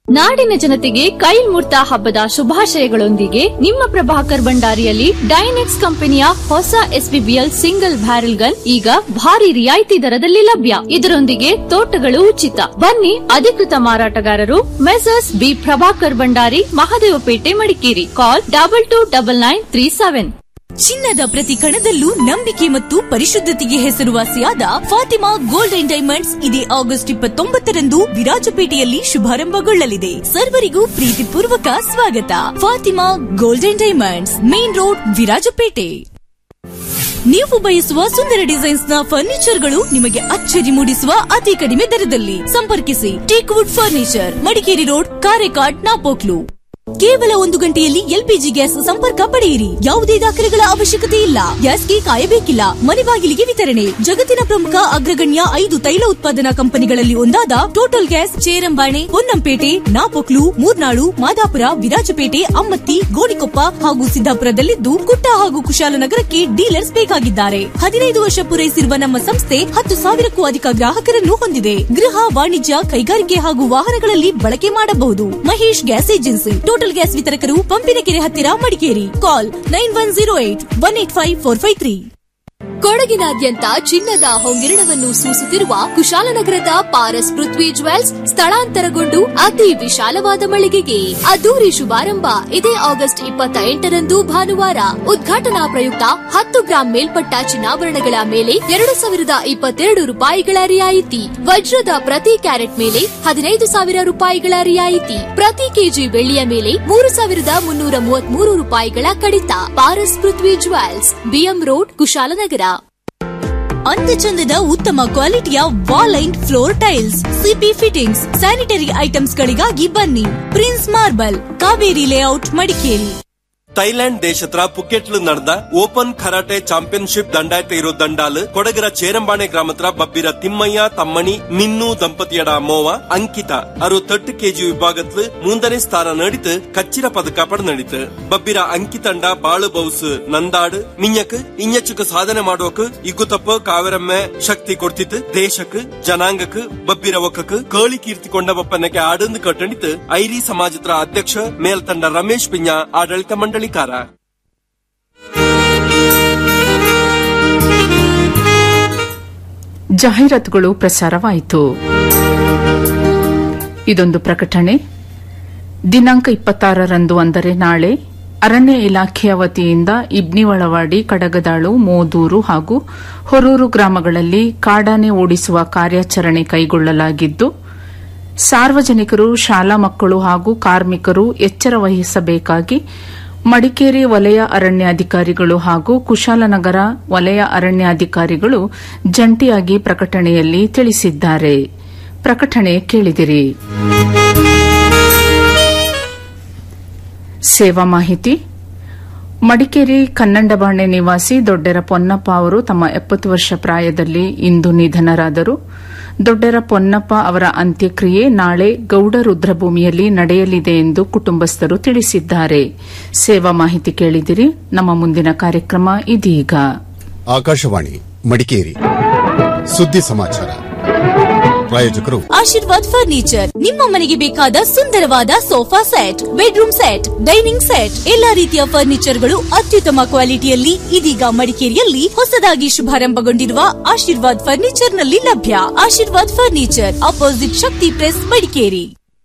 ನಾಡಿನ ಜನತೆಗೆ ಕೈಲ್ಮೂರ್ತ ಹಬ್ಬದ ಶುಭಾಶಯಗಳೊಂದಿಗೆ ನಿಮ್ಮ ಪ್ರಭಾಕರ್ ಭಂಡಾರಿಯಲ್ಲಿ ಡೈನೆಕ್ಸ್ ಕಂಪನಿಯ ಹೊಸ ಎಸ್ಬಿಬಿಎಲ್ ಸಿಂಗಲ್ ಬ್ಯಾರೆಲ್ ಗನ್ ಈಗ ಭಾರಿ ರಿಯಾಯಿತಿ ದರದಲ್ಲಿ ಲಭ್ಯ ಇದರೊಂದಿಗೆ ತೋಟಗಳು ಉಚಿತ ಬನ್ನಿ ಅಧಿಕೃತ ಮಾರಾಟಗಾರರು Messrs B Prabhakar Bhandari Mahadevpet Madikeri call double two double nine three seven ಚಿನ್ನದ ಪ್ರತಿ ಕಣದಲ್ಲೂ ನಂಬಿಕೆ ಮತ್ತು ಪರಿಶುದ್ಧತೆಗೆ ಹೆಸರುವಾಸಿಯಾದ ಫಾತಿಮಾ ಗೋಲ್ಡ್ ಅಂಡ್ ಡೈಮಂಡ್ಸ್ ಇದೇ ಆಗಸ್ಟ್ ಇಪ್ಪತ್ತೊಂಬತ್ತರಂದು ವಿರಾಜಪೇಟೆಯಲ್ಲಿ ಶುಭಾರಂಭಗೊಳ್ಳಲಿದೆ ಸರ್ವರಿಗೂ ಪ್ರೀತಿಪೂರ್ವಕ ಸ್ವಾಗತ Fatima gold and diamonds main road Virajpet ನೀವು ಬಯಸುವ ಸುಂದರ ಡಿಸೈನ್ಸ್ ನ ಫರ್ನಿಚರ್ಗಳು ನಿಮಗೆ ಅಚ್ಚರಿ ಮೂಡಿಸುವ ಅತಿ ಕಡಿಮೆ ದರದಲ್ಲಿ ಸಂಪರ್ಕಿಸಿ teak wood furniture Madikeri road Karekad Napoklu ಕೇವಲ ಒಂದು ಗಂಟೆಯಲ್ಲಿ ಎಲ್ಪಿಜಿ ಗ್ಯಾಸ್ ಸಂಪರ್ಕ ಪಡೆಯಿರಿ ಯಾವುದೇ ದಾಖಲೆಗಳ ಅವಶ್ಯಕತೆ ಇಲ್ಲ ಗ್ಯಾಸ್ಗೆ ಕಾಯಬೇಕಿಲ್ಲ ಮನೆ ಬಾಗಿಲಿಗೆ ವಿತರಣೆ ಜಗತ್ತಿನ ಪ್ರಮುಖ ಅಗ್ರಗಣ್ಯ ಐದು ತೈಲ ಉತ್ಪಾದನಾ ಕಂಪನಿಗಳಲ್ಲಿ ಒಂದಾದ ಟೋಟಲ್ ಗ್ಯಾಸ್ ಚೇರಂಬಾಣೆ ಪೊನ್ನಂಪೇಟೆ ನಾಪೊಕ್ಲು ಮೂರ್ನಾಳು ಮಾದಾಪುರ ವಿರಾಜಪೇಟೆ ಅಮ್ಮತ್ತಿ ಗೋಣಿಕೊಪ್ಪ ಹಾಗೂ ಸಿದ್ದಾಪುರದಲ್ಲಿದ್ದು ಕುಟ್ಟ ಹಾಗೂ ಕುಶಾಲನಗರಕ್ಕೆ ಡೀಲರ್ಸ್ ಬೇಕಾಗಿದ್ದಾರೆ ಹದಿನೈದು ವರ್ಷ ಪೂರೈಸಿರುವ ನಮ್ಮ ಸಂಸ್ಥೆ ಹತ್ತು ಸಾವಿರಕ್ಕೂ ಅಧಿಕ ಗ್ರಾಹಕರನ್ನು ಹೊಂದಿದೆ ಗೃಹ ವಾಣಿಜ್ಯ ಕೈಗಾರಿಕೆ ಹಾಗೂ ವಾಹನಗಳಲ್ಲಿ ಬಳಕೆ ಮಾಡಬಹುದು Mahesh gas agency Total gas ವಿತರಕರು ಪಂಪಿನಕೆರೆ ಹತ್ತಿರ Madikeri call nine one zero eight one eight five four five three ಕೊಡಗಿನಾದ್ಯಂತ ಚಿನ್ನದ ಹೊಂಗಿರಣವನ್ನು ಸೂಸುತ್ತಿರುವ ಕುಶಾಲನಗರದ ಪಾರಸ್ ಪೃಥ್ವಿ ಜ್ವೆಲ್ಸ್ ಸ್ಥಳಾಂತರಗೊಂಡು ಅತಿ ವಿಶಾಲವಾದ ಮಳಿಗೆಗೆ ಅದ್ದೂರಿ ಶುಭಾರಂಭ ಇದೇ ಆಗಸ್ಟ್ ಇಪ್ಪತ್ತ ಎಂಟರಂದು ಭಾನುವಾರ ಉದ್ಘಾಟನಾ ಪ್ರಯುಕ್ತ ಹತ್ತು ಗ್ರಾಂ ಮೇಲ್ಪಟ್ಟ ಚಿನ್ನಾಭರಣಗಳ ಮೇಲೆ ಎರಡು ಸಾವಿರದ ಇಪ್ಪತ್ತೆರಡು ರೂಪಾಯಿಗಳ ರಿಯಾಯಿತಿ ವಜ್ರದ ಪ್ರತಿ ಕ್ಯಾರೆಟ್ ಮೇಲೆ ಹದಿನೈದು ಸಾವಿರ ರೂಪಾಯಿಗಳ ರಿಯಾಯಿತಿ ಪ್ರತಿ ಕೆಜಿ ಬೆಳ್ಳಿಯ ಮೇಲೆ ಮೂರು ಸಾವಿರದ ಮುನ್ನೂರ ಮೂವತ್ಮೂರು ರೂಪಾಯಿಗಳ ಕಡಿತ Paras Prithvi jewels BM road Kushalnagar ಚಂದದ ಉತ್ತಮ ಕ್ವಾಲಿಟಿಯ wall and floor tiles CP fittings sanitary items ಗಳಿಗಾಗಿ ಬನ್ನಿ prince marble Kaveri layout Madikeri Thailand ದೇಶತ್ರ ಪುಕೆಟ್ಲು ನಡೆದ ಓಪನ್ ಕರಾಟೆ ಚಾಂಪಿಯನ್ಶಿಪ್ ದಂಡಾಟ ಇರೋ ದಂಡಾಲು ಕೊಡಗರ ಚೇರಂಬಾಣೆ ಗ್ರಾಮತ್ರ ಬಬ್ಬಿರ ತಿಮ್ಮಯ್ಯ ತಮ್ಮಣಿ ಮಿನ್ನು ದಂಪತಿಯಡ ಮೋವ ಅಂಕಿತ ಅರವತ್ತೆಟ್ಟು ಕೆಜಿ ವಿಭಾಗತ್ಲು ಮೂಂದನೇ ಸ್ಥಾನ ನಡಿತು ಕಚ್ಚಿರ ಪದಕ ಪಡೆದಿತು ಬಬ್ಬಿರ ಅಂಕಿತಂಡ ಬಾಳು ಬೌಸ್ ನಂದಾಡು ಮಿഞ്ഞಕ್ ಇഞ്ഞಚ್ಚುಕು ಸಾಧನೆ ಮಾಡೋಕ್ ಇಗ್ಗುತಪ್ಪ ಕಾವೇರಮ್ಮೆ ಶಕ್ತಿ ಕೊಡ್ತಿತ್ತು ದೇಶಕ್ ಜನಾಂಗಕ್ ಬಬ್ಬಿರ ಒಕ್ಕಕ್ ಕೇಳಿ ಕೀರ್ತಿ ಕೊಂಡ ಬಪ್ಪನಕ್ಕೆ ಆಡಂದು ಕಟ್ಟಣಿತು ಐರಿ ಸಮಾಜತ್ರ ಅಧ್ಯಕ್ಷ ಮೇಲ್ತಂಡ ರಮೇಶ್ ಪಿಂಜ ಆಡಳಿತ ಮಂಡಳಿಕಾರ ಜಾಹೀರಾತುಗಳು ಪ್ರಸಾರವಾಯಿತು ಇದೊಂದು ಪ್ರಕಟಣೆ ದಿನಾಂಕ ಇಪ್ಪತ್ತಾರರಂದು ಅಂದರೆ ನಾಳೆ ಅರಣ್ಯ ಇಲಾಖೆಯ ವತಿಯಿಂದ ಇಬ್ನಿವಳವಾಡಿ ಕಡಗದಾಳು ಮೋದೂರು ಹಾಗೂ ಹೊರೂರು ಗ್ರಾಮಗಳಲ್ಲಿ ಕಾಡಾನೆ ಓಡಿಸುವ ಕಾರ್ಯಾಚರಣೆ ಕೈಗೊಳ್ಳಲಾಗಿದ್ದು ಸಾರ್ವಜನಿಕರು ಶಾಲಾ ಮಕ್ಕಳು ಹಾಗೂ ಕಾರ್ಮಿಕರು ಎಚ್ಚರ ವಹಿಸಬೇಕಾಗಿ ಮಡಿಕೇರಿ ವಲಯ ಅರಣ್ಯಾಧಿಕಾರಿಗಳು ಹಾಗೂ ಕುಶಾಲನಗರ ವಲಯ ಅರಣ್ಯಾಧಿಕಾರಿಗಳು ಜಂಟಿಯಾಗಿ ಪ್ರಕಟಣೆಯಲ್ಲಿ ತಿಳಿಸಿದ್ದಾರೆ ಪ್ರಕಟಣೆ ಕೇಳಿದಿರಿ ಸೇವಾ ಮಾಹಿತಿ ಮಡಿಕೇರಿ ಕನ್ನಂಡಬಾಣೆ ನಿವಾಸಿ ದೊಡ್ಡೆರ ಪೊನ್ನಪ್ಪ ಅವರು ತಮ್ಮ ಎಪ್ಪತ್ತು ವರ್ಷ ಪ್ರಾಯದಲ್ಲಿ ಇಂದು ನಿಧನರಾದರು ದೊಡ್ಡೆರ ಪೊನ್ನಪ್ಪ ಅವರ ಅಂತ್ಯಕ್ರಿಯೆ ನಾಳೆ ಗೌಡ ರುದ್ರಭೂಮಿಯಲ್ಲಿ ನಡೆಯಲಿದೆ ಎಂದು ಕುಟುಂಬಸ್ಥರು ತಿಳಿಸಿದ್ದಾರೆ ಸೇವಾ ಮಾಹಿತಿ ಕೇಳಿದಿರಿ ನಮ್ಮ ಮುಂದಿನ ಕಾರ್ಯಕ್ರಮ ಇದೀಗ ಆಕಾಶವಾಣಿ ಮಡಿಕೇರಿ ಸುದ್ದಿ ಸಮಾಚಾರ ಪ್ರಾಯೋಜಕರು ಆಶೀರ್ವಾದ್ ಫರ್ನಿಚರ್ ನಿಮ್ಮ ಮನೆಗೆ ಬೇಕಾದ ಸುಂದರವಾದ sofa set bedroom set dining set ಎಲ್ಲಾ ರೀತಿಯ ಫರ್ನಿಚರ್ಗಳು ಅತ್ಯುತ್ತಮ ಕ್ವಾಲಿಟಿಯಲ್ಲಿ ಇದೀಗ ಮಡಿಕೇರಿಯಲ್ಲಿ ಹೊಸದಾಗಿ ಶುಭಾರಂಭಗೊಂಡಿರುವ ಆಶೀರ್ವಾದ್ ಫರ್ನಿಚರ್ ನಲ್ಲಿ ಲಭ್ಯ Ashirvad furniture opposite Shakti press Madikeri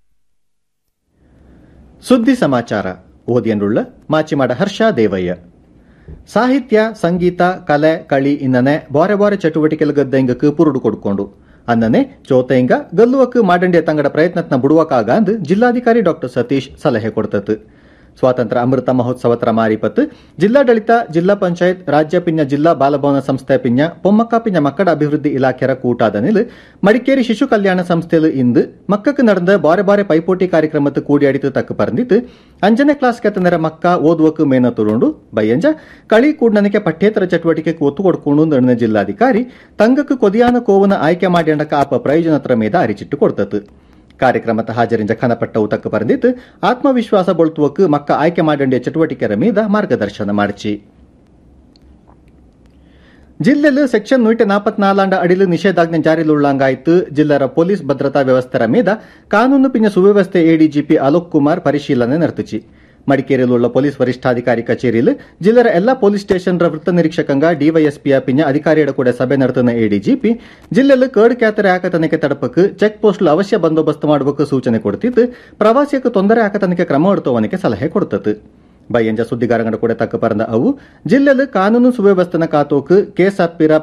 ಸುದ್ದಿ ಸಮಾಚಾರ ಓದಿಯನ್ನುಳ್ಳ ಮಾಚಿಮಾಡ ಹರ್ಷ ದೇವಯ್ಯ ಸಾಹಿತ್ಯ ಸಂಗೀತ ಕಲೆ ಕಳಿ ಇನ್ನನೆ ಬಾರೆ ಬಾರೆ ಚಟುವಟಿಕೆಲು ಗದ್ದೆಂಗಕ್ಕೆ ಪುರುಡು ಕೊಡ್ಕೊಂಡು ಅನ್ನನೆ ಚೋತೆಂಗ ಗಲ್ಲುವಕ್ಕೆ ಮಾಡಂಡ್ಯ ತಂಗಡ ಪ್ರಯತ್ನತ್ನ ಬುಡುವಕ್ಕಾಗಂದು ಜಿಲ್ಲಾಧಿಕಾರಿ ಡಾಕ್ಟರ್ ಸತೀಶ್ ಸಲಹೆ ಕೊಡ್ತತ್ತು ಸ್ವಾತಂತ್ರ್ಯ ಅಮೃತ ಮಹೋತ್ಸವತ್ರ ಮಾರಿಪತ್ತು ಜಿಲ್ಲಾಡಳಿತ ಜಿಲ್ಲಾ ಪಂಚಾಯತ್ ರಾಜ್ಯ ಪಿಂಜ ಜಿಲ್ಲಾ ಬಾಲಭವನ ಸಂಸ್ಥೆ ಪಿಂಜ ಪೊಮ್ಮಕ್ಕ ಪಿಂಜ ಮಕ್ಕಳ ಅಭಿವೃದ್ಧಿ ಇಲಾಖೆಯ ಕೂಟಾದ ನಿಲ್ ಮಡಿಕೇರಿ ಶಿಶು ಕಲ್ಯಾಣ ಸಂಸ್ಥೆಲು ಇಂದು ಮಕ್ಕಕ್ಕೆ ನಡೆದ ಬಾರೆ ಬಾರೆ ಪೈಪೋಟಿ ಕಾರ್ಯಕ್ರಮತ್ತು ಕೂಡಿಯಾಡಿತು ತಕ್ಕ ಪರಂದಿತ್ತು ಅಂಜನೇ ಕ್ಲಾಸ್ ಕೆತ್ತನರ ಮಕ್ಕ ಓದುವಕ್ಕೆ ಮೇನ ತುರುಂಡು ಬಯ್ಯಂಜ ಕಳಿ ಕೂಡ್ನನಕ್ಕೆ ಪಠ್ಯೇತರ ಚಟುವಟಿಕೆ ಒತ್ತು ಕೊಡ್ಕೊಂಡು ನಡೆದ ಜಿಲ್ಲಾಧಿಕಾರಿ ತಂಗಕ್ಕೆ ಕೊದಿಯಾನ ಕೋವನ ಆಯ್ಕೆ ಮಾಡ್ಯಂಡಕ ಆಪ ಪ್ರಯೋಜನತ್ರ ಮೇದ ಅರಿಚಿಟ್ಟು ಕೊಡ್ತತ್ತು ಕಾರ್ಯಕ್ರಮದ ಹಾಜರಿಂಜ ಖನಪಟ್ಟವು ತಕ್ಕ ಬರೆದಿತ್ತು ಆತ್ಮವಿಶ್ವಾಸ ಬೊಳ್ತುವಕ್ಕೆ ಮಕ್ಕ ಆಯ್ಕೆ ಮಾಡಂಡಿಯ ಚಟುವಟಿಕೆರ ಮೀದ ಮಾರ್ಗದರ್ಶನ ಮಾಡಿಚಿ ಜಿಲ್ಲೆಲು ಸೆಕ್ಷನ್ ನೂറ്റി ನಾಲ್ಪತ್ನಾಲಾಂಡ ಅಡಿಲು ನಿಷೇಧಾಜ್ಞೆ ಜಾರಿಲುಳ್ಳಂಗಾಯ್ತು ಜಿಲ್ಲೆರ ಪೊಲೀಸ್ ಭದ್ರತಾ ವ್ಯವಸ್ಥೆರ ಮೀದ ಕಾನೂನು ಪಿಂಜ ಸುವ್ಯವಸ್ಥೆ ಎಡಿಜಿಪಿ ಅಲೋಕ್ ಕುಮಾರ್ ಪರಿಶೀಲನೆ ನಡೆತಿಚಿ ಮಡಿಕೇರಿಯಲ್ಲಿರುವ ಪೊಲೀಸ್ ವರಿಷ್ಠಾಧಿಕಾರಿ ಕಚೇರಿಯಲ್ಲಿ ಜಿಲ್ಲೆರ ಎಲ್ಲಾ ಪೊಲೀಸ್ ಸ್ಟೇಷನ್ರ ವೃತ್ತ ನಿರೀಕ್ಷಕಂಗ ಡಿವೈಎಸ್ಪಿಯ ಪಿಂಜ ಅಧಿಕಾರಿಯಡ ಕೂಡ ಸಭೆ ನಡೆತನ ಎಡಿಜಿಪಿ ಜಿಲ್ಲೆಯಲ್ಲಿ ಕರ್ಡ್ ಕ್ಯಾತರೆ ಆಕತನಕ್ಕೆ ತಡಪಕ್ಕೆ ಚೆಕ್ ಪೋಸ್ಟ್ ಅವಶ್ಯ ಬಂದೋಬಸ್ತ್ ಮಾಡಬೇಕು ಸೂಚನೆ ಕೊಡ್ತಿದ್ದು ಪ್ರವಾಸಿಯಕ್ಕೆ ತೊಂದರೆ ಆಕತನಕ್ಕೆ ಕ್ರಮ எடுத்தவனுக்கு ಸಲಹೆ ಕೊಡ್ತತ್ತು ಬಯ್ಯಂಜ ಸುದ್ದಿಗಾರಗಳ ಕೂಡ ತಕ್ಕ ಪರಂದ ಅವು ಜಿಲ್ಲೆಯಲ್ಲಿ ಕಾನೂನು ಸುವ್ಯವಸ್ಥೆನ ಕಾತೋಕು ಕೆಎಸ್ಆರ್ಪಿರ